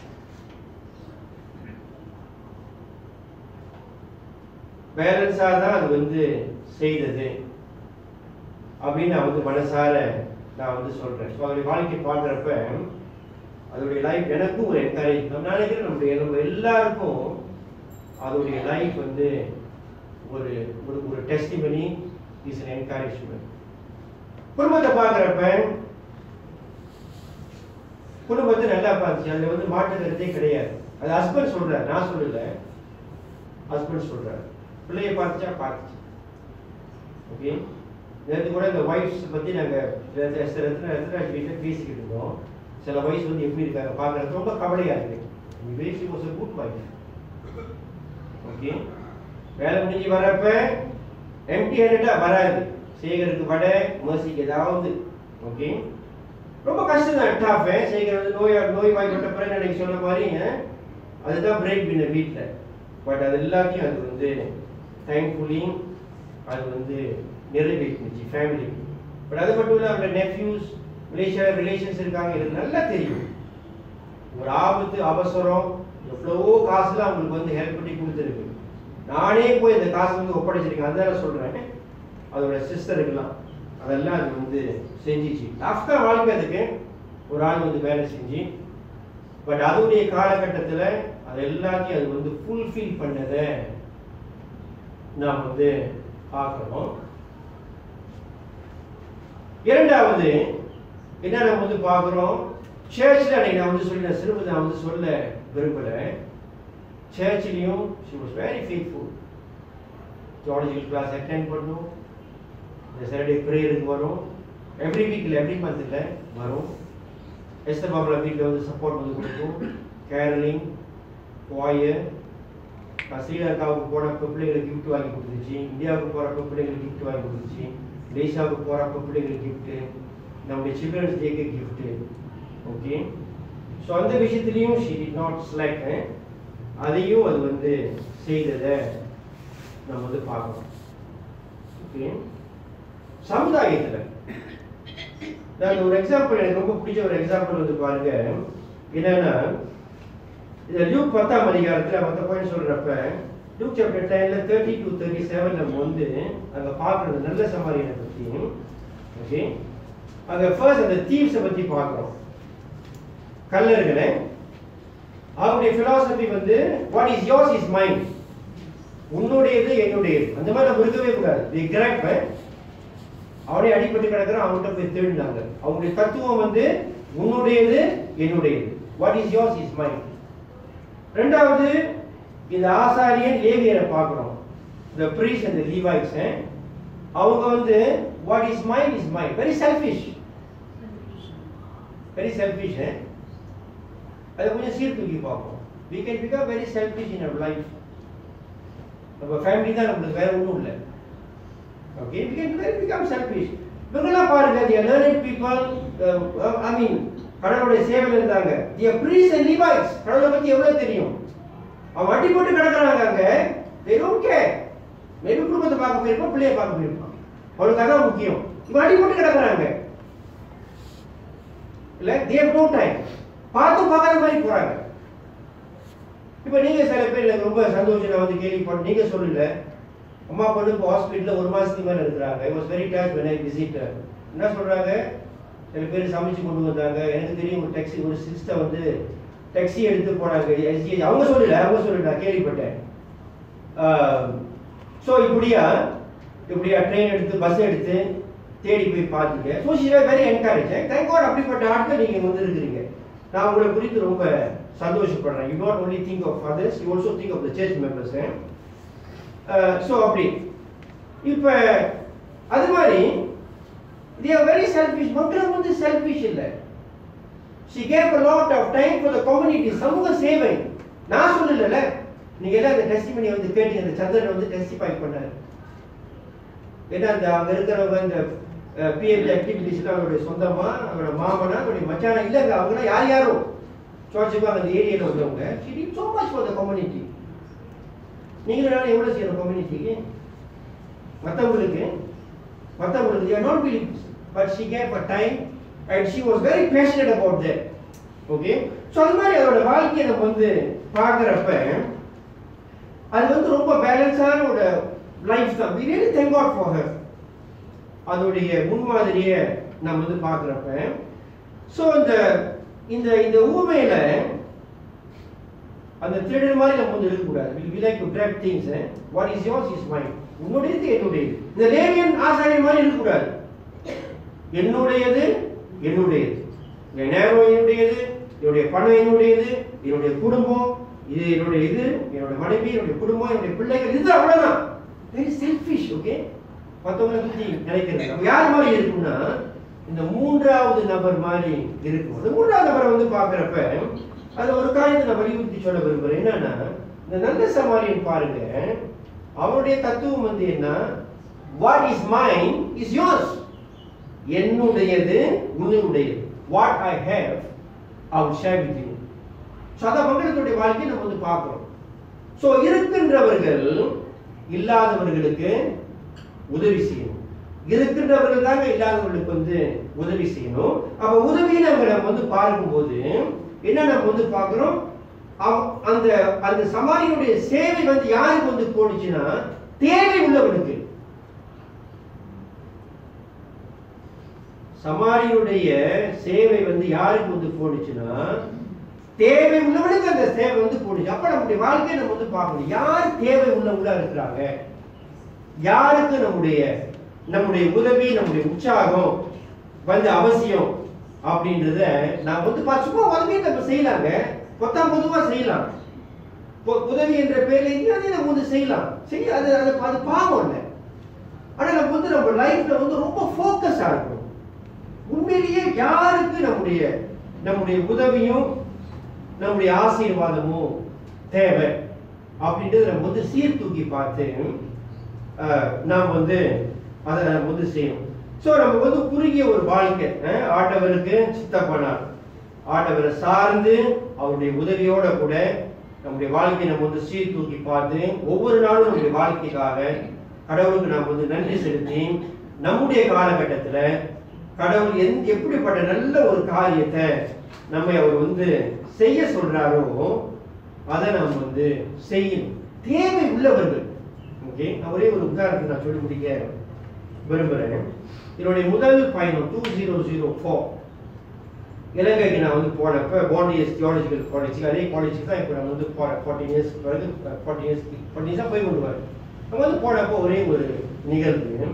பேலன்ஸா தான் அது வந்து செய்தது அப்படின்னு நான் வந்து மனசார நான் வந்து சொல்றேன் ஸோ அதனுடைய வாழ்க்கை பார்க்குறப்ப அதோடைய லைஃப் எனக்கும் ஒரு என்கரேஜ் நான் நினைக்கிறேன் நம்முடைய நம்ம எல்லாருக்கும் அதோடைய லைஃப் வந்து ஒரு ஒரு ஒரு டெஸ்டிமனி இஸ் an என்கரேஜ்மெண்ட் குடும்பத்தை பார்க்குறப்ப குடும்பத்தை நல்லா பார்த்துச்சு அதில் வந்து மாற்று கருத்தே கிடையாது அது ஹஸ்பண்ட் சொல்றாரு நான் சொல்லல ஹஸ்பண்ட் சொல்றாரு பிள்ளைய பார்த்துச்சா பார்த்துச்சு ஓகே நேற்று கூட இந்த ஒய்ஃப்ஸ் பற்றி நாங்கள் ரத்ன ரத்னாஜ் வீட்டில் பேசிக்கிட்டு இருந்தோம் சில வயசு வந்து எப்படி இருக்காங்க பார்க்குறது ரொம்ப கவலையாக இருக்கு பேசி was a good wife okay வேலை முடிஞ்சு வரப்ப எம்டி ஹேண்டடா வராது சேகருக்கு வட மர்சிக்கு ஏதாவது ஓகே ரொம்ப கஷ்டம் தான் டாஃப் சேகர் வந்து நோய் நோய் வாய்ப்பட்ட பிறகு அன்னைக்கு சொன்ன மாதிரி அதுதான் பிரேக் வின்னர் வீட்டில் பட் அது எல்லாத்தையும் அது வந்து தேங்க்ஃபுல்லி அது வந்து நிறைவேற்றுச்சு ஃபேமிலி பட் அது மட்டும் இல்லை அவரோட நெஃப்யூஸ் ரிலேஷன் ரிலேஷன்ஸ் இருக்காங்க எனக்கு நல்லா தெரியும் ஒரு ஆபத்து அவசரம் எவ்வளவோ காசுல அவங்களுக்கு வந்து ஹெல்ப் பண்ணி கொடுத்துருக்கு நானே போய் அந்த காசு வந்து ஒப்படைச்சிருக்கேன் அதான் சொல்றேன் அதோட சிஸ்டருக்கெல்லாம் அதெல்லாம் அது வந்து செஞ்சிச்சு ஆஃப்டர் வாழ்க்கை அதுக்கு ஒரு ஆள் வந்து வேலை செஞ்சு பட் அதோடைய காலகட்டத்தில் அது எல்லாத்தையும் அது வந்து ஃபுல்ஃபில் பண்ணதை நாம் வந்து பார்க்கணும் இரண்டாவது என்ன நம்ம வந்து பார்க்குறோம் சர்ச்சில் அன்னைக்கு நான் வந்து சொல்லி நான் சிறுபதி நான் வந்து சொல்ல விரும்பலை சர்ச்சிலையும் she was very faithful theological class attend பண்ணும் இந்த சாட்டர்டே ப்ரேயருக்கு வரும் எவ்ரி வீக்கில் எவ்ரி மந்தில் வரும் எஸ்தர் பாபுலா வீட்டில் வந்து சப்போர்ட் வந்து கொடுக்கும் கேரளிங் வாயர் ஸ்ரீலங்காவுக்கு போனப்போ பிள்ளைங்களுக்கு கிஃப்ட் வாங்கி கொடுத்துச்சு இந்தியாவுக்கு போகிறப்ப பிள்ளைங்களுக்கு கிஃப்ட் வாங்கி கொடுத்துச்சு மலேசியாவுக்கு போகிறப்ப பிள்ளைங்களுக்கு கிஃப்ட்டு நம்முடைய சில்ட்ரன்ஸ் டேக்கு கிஃப்ட்டு ஓகே ஸோ அந்த விஷயத்துலையும் ஷி டிட் நாட் ஸ்லைக் அதையும் அது வந்து செய்ததை நம்ம வந்து பார்க்கணும் ஓகே சமுதாயத்தில் நான் ஒரு எக்ஸாம்பிள் எனக்கு ரொம்ப பிடிச்ச ஒரு எக்ஸாம்பிள் வந்து பாருங்க என்னன்னா இந்த லூக் பத்தாம் அதிகாரத்தில் மற்ற பாயிண்ட் சொல்றப்ப லூக் சாப்டர் டென்ல தேர்ட்டி டு தேர்ட்டி செவன் நம்ம வந்து அங்க பார்க்கறது நல்ல சமாரியனை பற்றி ஓகே அங்க ஃபர்ஸ்ட் அந்த தீவ்ஸை பற்றி பார்க்குறோம் கல்லர்களை அவருடைய philosophy வந்து what is yours is mind உன்னுடையது என்னுடையது அந்த மாதிரி நம்ம இருக்கவே கூடாது தி கிராப் அவனே அடிபட்டு கிடக்குறான் அவன்கிட்ட போய் தேடினாங்க அவங்களுடைய தத்துவம் வந்து உன்னுடையது என்னுடையது what is yours is mine ரெண்டாவது இந்த ஆசாரியன் லேவியரை பார்க்குறோம் இந்த ப்ரீஸ் அந்த லீவாய்ஸ் அவங்க வந்து what is mind is mine very selfish very selfish அதை கொஞ்சம் சீர்தூக்கி பார்ப்போம் we can become very selfish in our life நம்ம ஃபேமிலி தான் நம்மளுக்கு வேற ஒன்றும் இல்லை okay we can very become selfish இவங்கெல்லாம் பாருங்க they are learned people uh, I mean கடவுளுடைய சேவையில் இருந்தாங்க they are priests and Levites கடவுளை பத்தி எவ்வளவு தெரியும் அவன் அடி போட்டு கிடக்குறாங்க அங்க they don't care மேபி குடும்பத்தை பார்க்க போயிருப்பான் பிள்ளைய பார்க்க போயிருப்பான் அவனுக்கு அதான் முக்கியம் இவன் அடி போட்டு கிடக்குறாங்க இல்ல they have no time பார்த்து பார்க்காத மாதிரி போறாங்க இப்போ நீங்க சில பேர் எனக்கு ரொம்ப சந்தோஷம் நான் வந்து கேள்விப்பட்ட நீங்க சொல்லல அம்மா பொண்ணு இப்போ ஹாஸ்பிட்டலில் ஒரு மாசத்துக்கு மேல இருக்கிறாங்க I was very touch when I visit her. என்ன சொல்றாங்க சில பேர் சமைச்சு கொண்டு வந்தாங்க எனக்கு தெரியும் ஒரு டாக்ஸி ஒரு சிஸ்டர் வந்து டாக்ஸி எடுத்து போனாங்க எஸ்ஜி அவங்க சொல்லல அவங்க சொல்லல நான் கேள்விப்பட்டேன் ஸோ இப்படியா இப்படியா ட்ரெயின் எடுத்து பஸ் எடுத்து தேடி போய் பார்த்தீங்க so she very encourage thank God அப்படிப்பட்ட ஆட்கள் நீங்கள் வந்து இருக்கிறீங்க நான் உங்களை குறித்து ரொம்ப சந்தோஷப்படுறேன் you not only think of others you also think of the church members so அப்படி இப்போ அது மாதிரி they are very selfish மக்கள் வந்து செல்ஃபிஷ் இல்லை she gave a lot of time for the community சமூக சேவை நான் சொல்லல நீங்க எல்லாம் அந்த டெஸ்டிமனி வந்து கேட்டீங்க அந்த சந்திரன் வந்து டெஸ்டிஃபை பண்ணாரு ஏன்னா அந்த அங்க இருக்கிறவங்க இந்த பிஎல்ஜி ஆக்டிவிட்டிஸ்லாம் அவருடைய சொந்தமா அவரோட மாமனா அவருடைய மச்சானா இல்லைங்க அவங்களாம் யார் யாரோ சர்ச்சுக்கு அந்த ஏரியாவில் வந்தவங்க she did so much for the community நீங்களும் நானும் எவ்வளவு செய்யறோம் கம்யூனிட்டிக்கு மற்றவங்களுக்கு மற்றவங்களுக்கு they are not believers but she gave her time and she was very passionate about that okay so அது மாதிரி அதோட வாழ்க்கையை நம்ம வந்து பார்க்குறப்ப அது வந்து ரொம்ப பேலன்ஸான ஒரு லைஃப் தான் we really thank God for her அதோடைய முன்மாதிரியை நம்ம வந்து பார்க்குறப்ப ஸோ இந்த இந்த இந்த ஊமையில அந்த திருடன் மாதிரி நம்ம வந்து இருக்கக்கூடாது we like to track things what is yours is mind உன்னுடையது என்னுடையது இந்த லேவியன் ஆசாரியன் மாதிரி இருக்கக்கூடாது என்னுடையது என்னுடையது என் நேரம் என்னுடையது என்னுடைய பணம் என்னுடையது என்னுடைய குடும்பம் இது என்னுடைய இது என்னுடைய மனைவி என்னுடைய குடும்பம் என்னுடைய பிள்ளைகள் இது அவ்வளவுதான் வெரி செல்ஃபிஷ் ஓகே மற்றவங்களை பத்தி நினைக்கிறது நம்ம யார் மாதிரி இருக்கும்னா இந்த மூன்றாவது நபர் மாதிரி இருக்கும் அந்த மூன்றாவது நபரை வந்து பார்க்குறப்ப அது ஒரு காரியத்தை நான் வலியுறுத்தி சொல்ல விரும்புறேன் என்னன்னா இந்த நல்ல சமாரியன் பாருங்க அவருடைய தத்துவம் வந்து என்ன what is mind is yours என்னுடையது உன்னுடையது what I have I will share with you so அதான் மங்களத்துடைய வாழ்க்கையை நம்ம வந்து பார்க்கிறோம் ஸோ இருக்கின்றவர்கள் இல்லாதவர்களுக்கு உதவி செய்யணும் இருக்கின்றவர்கள் தாங்க இல்லாதவர்களுக்கு வந்து உதவி செய்யணும் அப்ப உதவியை நம்ம நம்ம வந்து பார்க்கும்போது என்ன நம்ம வந்து பார்க்கிறோம் அவ- அந்த அந்த சமாரியுடைய சேவை வந்து யாருக்கு வந்து போனுச்சுன்னா தேவை உள்ளவனுக்கு சமாரியுடைய சேவை வந்து யாருக்கு வந்து போனுச்சுன்னா தேவை உள்ளவனுக்கு அந்த சேவை வந்து போனுச்சு அப்ப நம்முடைய வாழ்க்கையை நம்ம வந்து பார்க்கணும் யார் தேவை உள்ளவங்களா இருக்கிறாங்க யாருக்கு நம்முடைய நம்முடைய உதவி நம்முடைய உற்சாகம் வந்து அவசியம் அப்படின்றத நான் வந்து பா- சும்மா உதவி நம்ம செய்யலாங்க பொத்தாம் பொதுவா செய்யலாம் பொ- உதவி என்ற பேர்ல எங்கேயாவது நம்ம வந்து செய்யலாம் செய்ய அது அது அது பாவம் இல்லை ஆனா நம்ம வந்து நம்ம லைஃப்ல வந்து ரொம்ப ஃபோக்கஸா இருக்கணும் உண்மையிலேயே யாருக்கு நம்முடைய நம்முடைய உதவியும் நம்முடைய ஆசீர்வாதமும் தேவை அப்படின்றத நம்ம வந்து சீர்தூக்கி பார்த்து அஹ், நாம் வந்து அதை நம்ம வந்து செய்யணும் ஸோ நம்ம வந்து குறுகிய ஒரு வாழ்க்கை அஹ், ஆண்டவருக்கு சித்தப்பனார் ஆண்டவரை சார்ந்து அவருடைய உதவியோட கூட நம்முடைய வாழ்க்கையை நம்ம வந்து சீர்தூக்கி பார்த்து ஒவ்வொரு நாளும் நம்முடைய வாழ்க்கைக்காக கடவுளுக்கு நாம் வந்து நன்றி செலுத்தி நம்முடைய காலகட்டத்துல கடவுள் எந் எப்படிப்பட்ட நல்ல ஒரு காரியத்தை நம்மை அவர் வந்து செய்ய சொல்றாரோ அதை நாம் வந்து செய்யணும் தேவை உள்ளவர்கள் ஓகே நான் ஒரே ஒரு உதாரணத்தை நான் சொல்லி முடிக்க விரும்புகிறேன் என்னுடைய முதல் பயணம் டூ ஜீரோ ஜீரோ ஃபோர் இலங்கைக்கு நான் வந்து போனப்ப பாண்டியஸ் தியாலஜிக்கல் காலேஜ் அதே காலேஜுக்கு தான் இப்போ நான் வந்து போகிறேன் ஃபார்ட்டின் இயர்ஸ் பிறகு ஃபார்ட்டின் இயர்ஸ் ஃபார்ட்டின் இயர்ஸாக போய் கொண்டு வரேன் அங்கே வந்து போனப்போ ஒரே ஒரு நிகழ்வு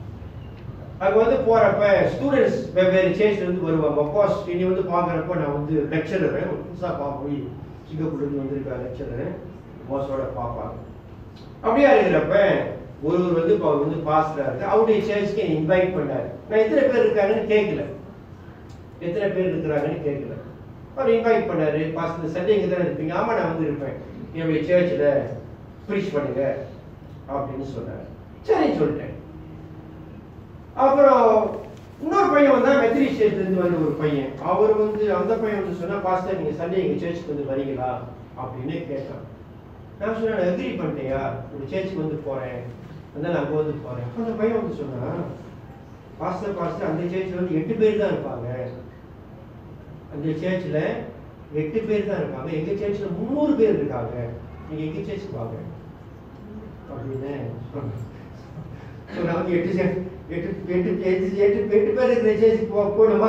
அங்கே வந்து போகிறப்ப ஸ்டூடெண்ட்ஸ் வெவ்வேறு சேர்ச்ல இருந்து வருவாங்க அப்பாஸ் இனி வந்து பார்க்குறப்ப நான் வந்து லெக்சரர் புதுசாக பார்ப்போம் சிங்கப்பூர்லேருந்து வந்திருக்க லெக்சரர் பாஸோட பார்ப்பாங்க அப்படியே இருக்கிறப்ப ஒருவர் வந்து இப்போ அவர் வந்து பாஸ்டரா இருக்கு அவருடைய சேர்ச்சுக்கு இன்வைட் பண்ணாரு நான் எத்தனை பேர் இருக்காங்கன்னு கேட்கல எத்தனை பேர் இருக்கிறாங்கன்னு கேட்கல அவர் இன்வைட் பண்ணாரு பாஸ்டர் சண்டே இங்கே தானே இருப்பீங்க ஆமா நான் வந்து இருப்பேன் என்னுடைய சேர்ச்சில் ப்ரீச் பண்ணுங்க அப்படின்னு சொன்னார் சரின்னு சொல்லிட்டேன் அப்புறம் இன்னொரு பையன் வந்தா மெத்ரி ஸ்டேட்லேருந்து வந்த ஒரு பையன் அவர் வந்து அந்த பையன் வந்து சொன்னா பாஸ்டர் நீங்க சண்டே எங்க சேர்ச்சுக்கு வந்து வரீங்களா அப்படின்னு கேட்டான் நான் சொன்னேன் நான் அக்ரி பண்ணிட்டேயா ஒரு சேர்ச்சுக்கு வந்து போறேன் அதனால அங்க வந்து போறேன் அப்ப அந்த பையன் வந்து சொன்னான் பாஸ்டர் பாஸ்டர் அந்த சேர்ச்சில் வந்து எட்டு பேர் தான் இருப்பாங்க அந்த சேர்ச்சில் எட்டு பேர் தான் இருப்பாங்க எங்க சேர்ச்சில் முந்நூறு பேர் இருக்காங்க நீங்க எங்க சேர்ச்சுக்கு வாங்க அப்படின்னு சொன்னேன். So, நான் வந்து எட்டு சே- எட்டு எட்டு எட்டு எட்டு எட்டு பேர் இருக்கிற சேர்ச்சுக்கு போ போகணுமா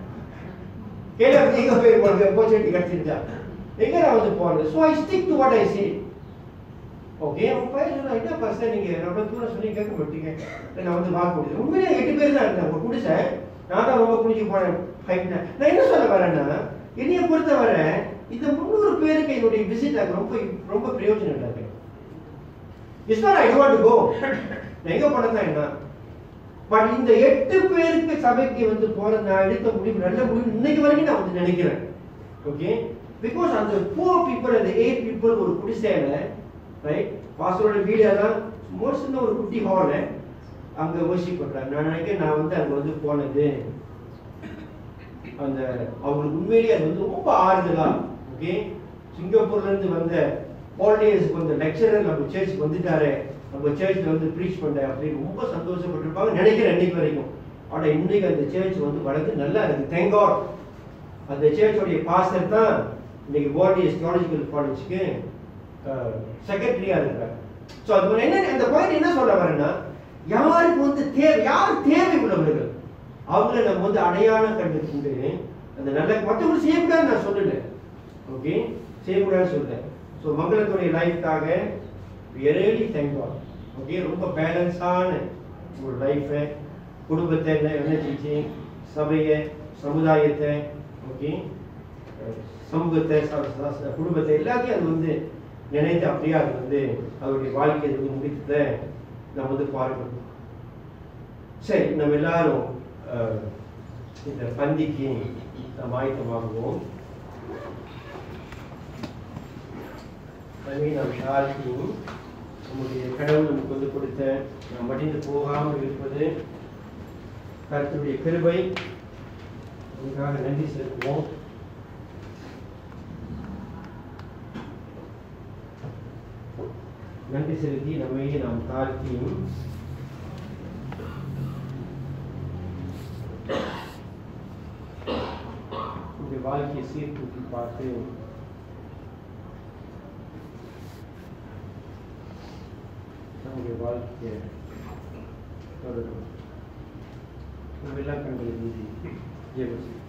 கேட்டா எங்க போய் போறது ஆப்பர்ச்சுனிட்டி கிடைச்சிருச்சா எங்க நான் வந்து போறது so I stick to what I say okay உங்க பையன் சொன்னா என்ன பசங்க நீங்க ரொம்ப தூரம் சொல்லி கேட்க மாட்டீங்க நான் வந்து வாக்கு கொடுத்தேன் உண்மையிலே எட்டு பேர் தான் இருந்தேன் உங்க குடிசை நான் தான் ரொம்ப குடிச்சு போனேன் ஃபைட் நான் என்ன சொல்ல வரேன்னா என்னைய பொறுத்தவரை இந்த முந்நூறு பேருக்கு என்னுடைய விசிட் அது ரொம்ப ரொம்ப பிரயோஜனம் இல்லை it's not I want to go நான் எங்க போனதா என்ன பட் இந்த எட்டு பேருக்கு சபைக்கு வந்து போறது நான் எடுத்த முடிவு நல்ல முடிவு இன்னைக்கு வரைக்கும் நான் வந்து நினைக்கிறேன் ஓகே பிகாஸ் அந்த ஃபோர் பீப்புள் அந்த எயிட் பீப்புள் ஒரு குடிசையில ரைட் பாஸ்டரோட வீடியோ தான் சும்மா சின்ன ஒரு குட்டி ஹால அங்க worship பண்றாங்க நான் நினைக்கிறேன் நான் வந்து அங்க வந்து போனது அந்த அவங்களுக்கு உண்மையிலேயே அது வந்து ரொம்ப ஆறுதலா ஓகே சிங்கப்பூர்ல இருந்து வந்த ஹாலிடேஸ்க்கு வந்த லெக்சரர் நம்ம சர்ச்சுக்கு வந்துட்டாரு நம்ம சர்ச்சில் வந்து ப்ரீச் பண்ண அப்படின்னு ரொம்ப சந்தோஷப்பட்டிருப்பாங்க நினைக்கிறேன் இன்னைக்கு வரைக்கும் ஆனா இன்னைக்கு அந்த சர்ச் வந்து வளர்ந்து நல்லா இருக்கு தேங்க் காட் அந்த சர்ச்சோடைய பாஸ்டர் தான் இன்னைக்கு பாண்டியஸ் தியாலஜிக்கல் காலேஜுக்கு செக்ரட்டரியா இருக்கிறார் ஸோ அது ஒரு என்ன அந்த பாயிண்ட் என்ன சொல்ல வரேன்னா யாருக்கு வந்து தேவை யார் தேவை உள்ளவர்கள் அவங்கள நம்ம வந்து அடையாளம் கண்டுக்கிட்டு அந்த நல்ல மற்றவங்க செய்யக்கூடாதுன்னு நான் சொல்லல ஓகே செய்யக்கூடாதுன்னு சொல்றேன் ஸோ மங்களத்துடைய லைஃப்காக ரியலி தேங்க் காட் ஓகே ரொம்ப பேலன்ஸான ஒரு லைஃபை குடும்பத்தை இணைச்சிச்சு சபையை சமுதாயத்தை ஓகே சமூகத்தை ச- ச- ச- குடும்பத்தை எல்லாத்தையும் அது வந்து நினைத்து அப்படியே அது வந்து அவருடைய வாழ்க்கையை வந்து முடித்ததை நம்ம வந்து பார்க்கணும் சரி நம்ம எல்லாரும் அஹ், இந்த பந்திக்கு நாம் ஆயத்தமாகுவோம் எனவே நாம் தாழ்த்தி நம்முடைய கடவுள் நமக்கு வந்து கொடுத்த நாம் மடிந்து போகாமல் இருப்பது கருத்துடைய கிருபை அதுக்காக நன்றி செலுத்துவோம் நன்றி செலுத்தி நம்மையே நாம் தாழ்த்தி இந்த வாழ்க்கையை சீர்தூக்கி பார்த்து நம்முடைய வாழ்க்கையை தொடரும் நம்ம எல்லாம் கண்களை மீதி ஜெபம் செய்வோம்.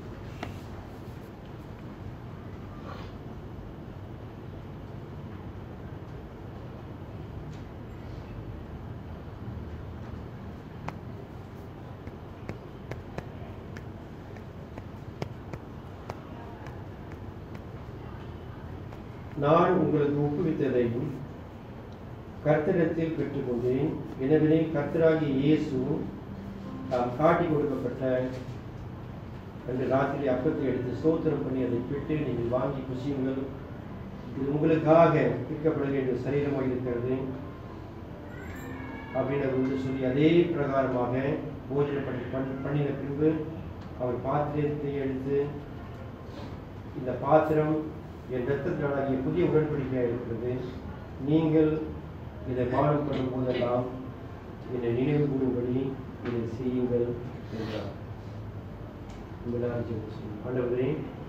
நான் உங்களுக்கு ஒப்புவித்ததையும் கர்த்தரிடத்தில் பெற்றுக்கொண்டேன் எனவே கர்த்தராகிய இயேசு தாம் காட்டி கொடுக்கப்பட்ட அன்று ராத்திரி அப்பத்தை எடுத்து ஸ்தோத்திரம் பண்ணி அதை பிட்டு நீங்கள் வாங்கி குசியுங்கள் இது உங்களுக்காக விற்கப்பட வேண்டிய சரீரமாக இருக்கிறது அப்படின்னு வந்து சொல்லி அதே பிரகாரமாக போஜனம் பண்ணி பண்- பண்ணின பின்பு அவர் பாத்திரத்தை எடுத்து இந்த பாத்திரம் என் இரத்தத்தினாலாகிய புதிய உடன்படிக்கையாக இருக்கிறது நீங்கள் இதை பானம் பண்ணும் போதெல்லாம் என்னை நினைவு கூறும்படி இதை செய்யுங்கள் என்றார் உங்களால் ஜெபம் செய்யுங்கள். ஆண்டவரே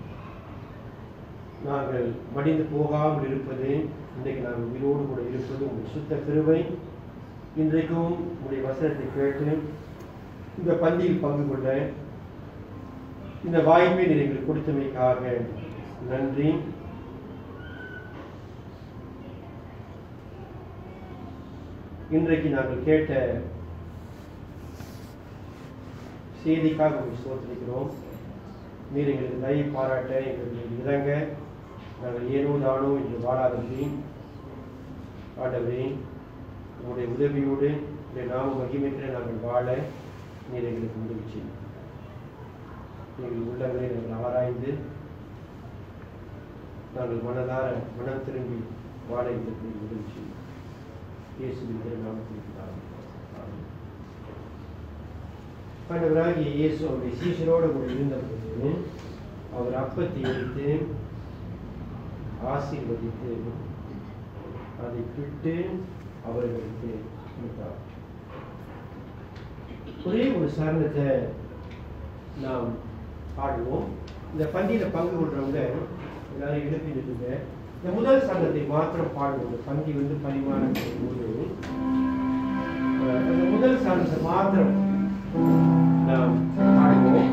நாங்கள் மடிந்து போகாமல் இருப்பது இன்றைக்கு நாங்கள் உயிரோடு கூட இருப்பது உங்கள் சுத்த கிருபை இன்றைக்கும் உங்களுடைய வசனத்தை கேட்டு இந்த பந்தியில் பங்கு கொள்ள இந்த வாய்ப்பை நீர் எங்களுக்கு கொடுத்தமைக்காக நன்றி இன்றைக்கு நாங்கள் கேட்ட செய்திக்காக உங்களை சோதரிக்கிறோம் நீர் எங்களுக்கு தயை பாராட்ட எங்களுக்கு இறங்க நாங்கள் ஏனோ தானோ என்று வாழாதபடி ஆண்டவரே உங்களுடைய உதவியோடு இந்த நாம மகிமைக்கிற நாங்கள் வாழ நீர் எங்களுக்கு உதவி செய்யும் எங்கள் உள்ளங்களை நாங்கள் ஆராய்ந்து நாங்கள் மனதார மனம் திரும்பி வாழ எங்களுக்கு உதவி செய்யும் இயேசுவின் திருநாமத்தில் பிதாவே. ஆமென். ஆண்டவராகிய இயேசு அவருடைய சீஷரோடு கூட இருந்தபோது அவர் அப்பத்தை எடுத்து ஆசீர்வதித்து அதை பிட்டு அவர்களுக்கு கொடுத்தார் ஒரே ஒரு சரணத்தை நாம் பாடுவோம் இந்த பந்தியில பங்கு கொள்றவங்க எல்லாரும் எழுப்பி நிற்குங்க இந்த முதல் சரணத்தை மாத்திரம் பாடுவோம் இந்த பந்தி வந்து பரிமாணம் போது அந்த முதல் சரணத்தை மாத்திரம் நாம் பாடுவோம்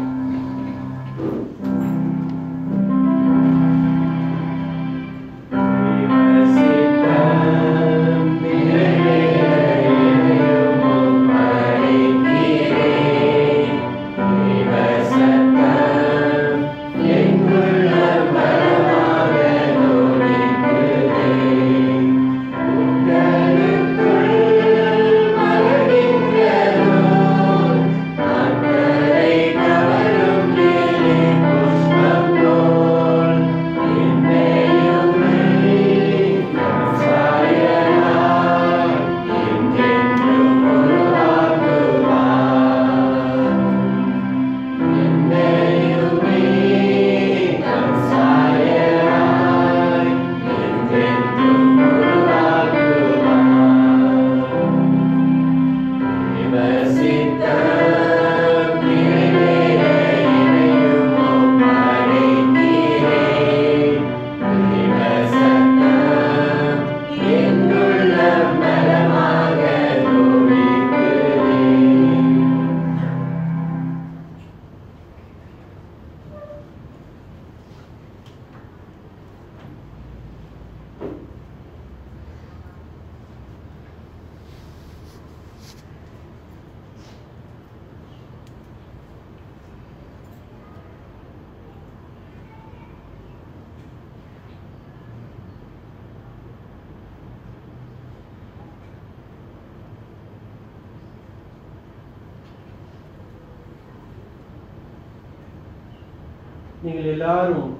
நீங்கள் எல்லாரும்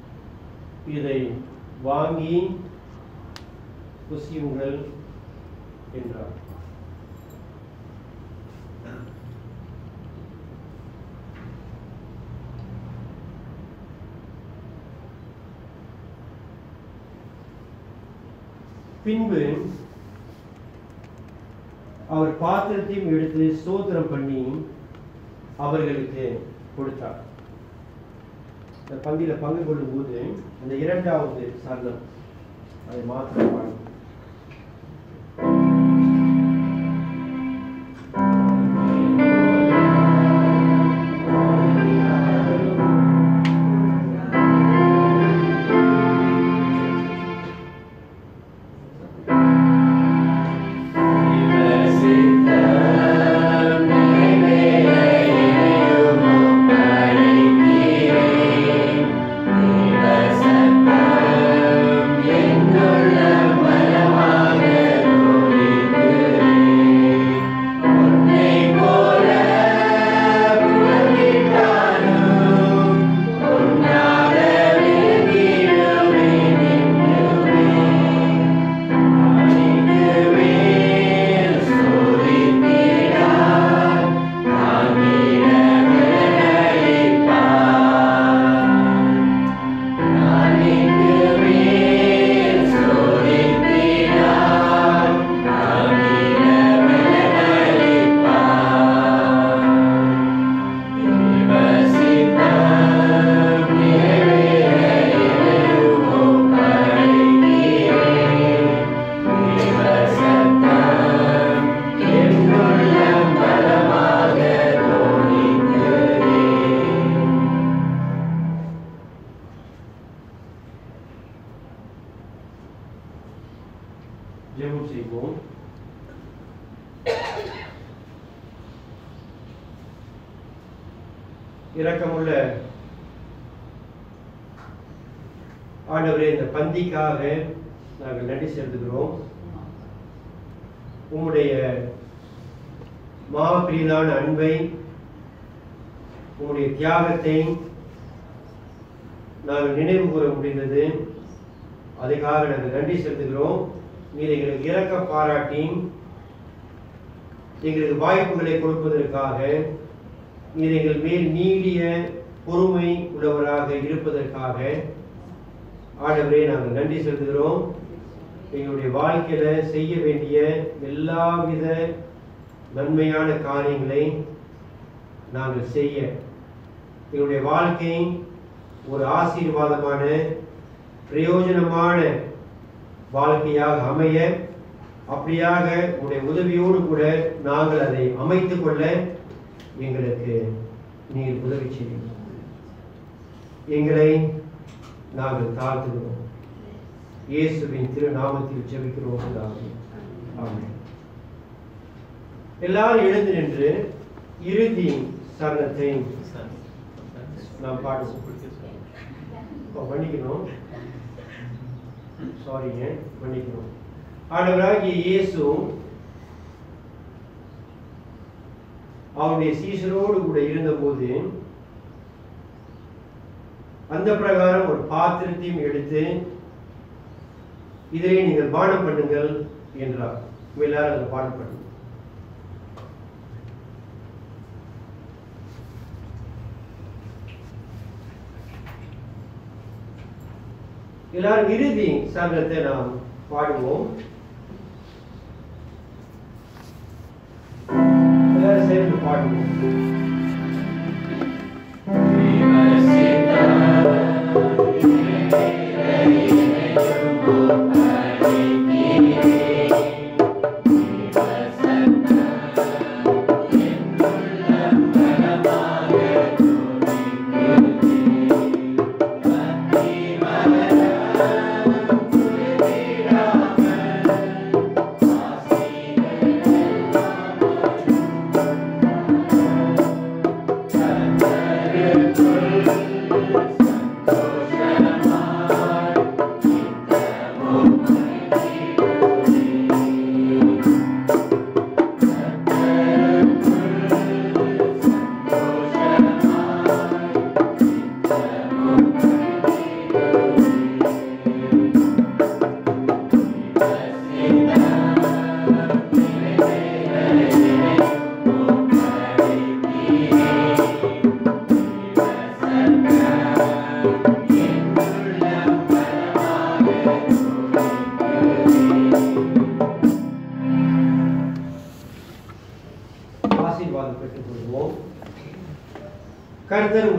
இதை வாங்கி புசியுங்கள் என்றார் பின்பு அவர் பாத்திரத்தையும் எடுத்து ஸ்தோத்திரம் பண்ணி அவர்களுக்கு கொடுத்தார் இந்த பந்தியில பங்கு கொள்ளும் போது அந்த இரண்டாவது சரணம் அதை மாத்திரம் பாடுங்க ஜெபம் செய்வோம் இரக்கமுள்ள ஆண்டவரே இந்த பந்திக்காக நாங்கள் நன்றி செலுத்துகிறோம் உம்முடைய மாபெரிதான அன்பை உம்முடைய தியாகத்தை நாங்கள் நினைவு கூற முடிந்தது அதுக்காக நாங்கள் நன்றி செலுத்துகிறோம் நீர் எங்களுக்கு இறக்க பாராட்டி எங்களுக்கு வாய்ப்புகளை கொடுப்பதற்காக நீர் எங்கள் மேல் நீடிய பொறுமை உள்ளவராக இருப்பதற்காக ஆண்டவரே நாங்கள் நன்றி செலுத்துகிறோம் எங்களுடைய வாழ்க்கையில செய்ய வேண்டிய எல்லாவித நன்மையான காரியங்களை நாங்கள் செய்ய எங்களுடைய வாழ்க்கை ஒரு ஆசீர்வாதமான பிரயோஜனமான வாழ்க்கையாக அமைய அப்படியாக உடைய உதவியோடு கூட நாங்கள் அதை அமைத்துக் கொள்ள எங்களுக்கு நீர் உதவி செய்யும் எங்களை நாங்கள் தாழ்த்துகிறோம் இயேசுவின் திருநாமத்தில் ஜெபிக்கிறோம் பிதாவே. ஆமென் எல்லாரும் எழுந்து நின்று இறுதி சரணத்தை நாம் பாடுவோம் இப்போ மன்னிக்கணும் சாரிங்க மன்னிக்கணும் ஆண்டவராகிய இயேசு அவருடைய சீசரோடு கூட இருந்தபோது அந்த பிரகாரம் ஒரு பாத்திரத்தையும் எடுத்து இதை நீங்கள் பானம் பண்ணுங்கள் என்றார் உங்க எல்லாரும் அதில் பானம் பண்ணுங்க எல்லாரும் இறுதி சரணத்தை நாம் பாடுவோம் எல்லாரும் சேர்ந்து பாடுவோம் ஆ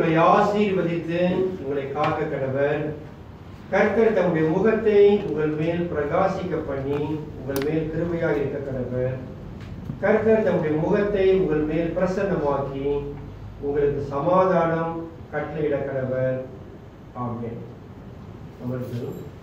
உங்களை ஆசீர்வதித்து உங்களை காக்க கடவர் கர்த்தர் தம்முடைய முகத்தை உங்கள் மேல் பிரகாசிக்க பண்ணி உங்கள் மேல் கிருபையாக இருக்க கடவர் கர்த்தர் தம்முடைய முகத்தை உங்கள் மேல் பிரசன்னமாக்கி உங்களுக்கு சமாதானம் கட்டளையிட கடவர் ஆமென் அமர்ந்து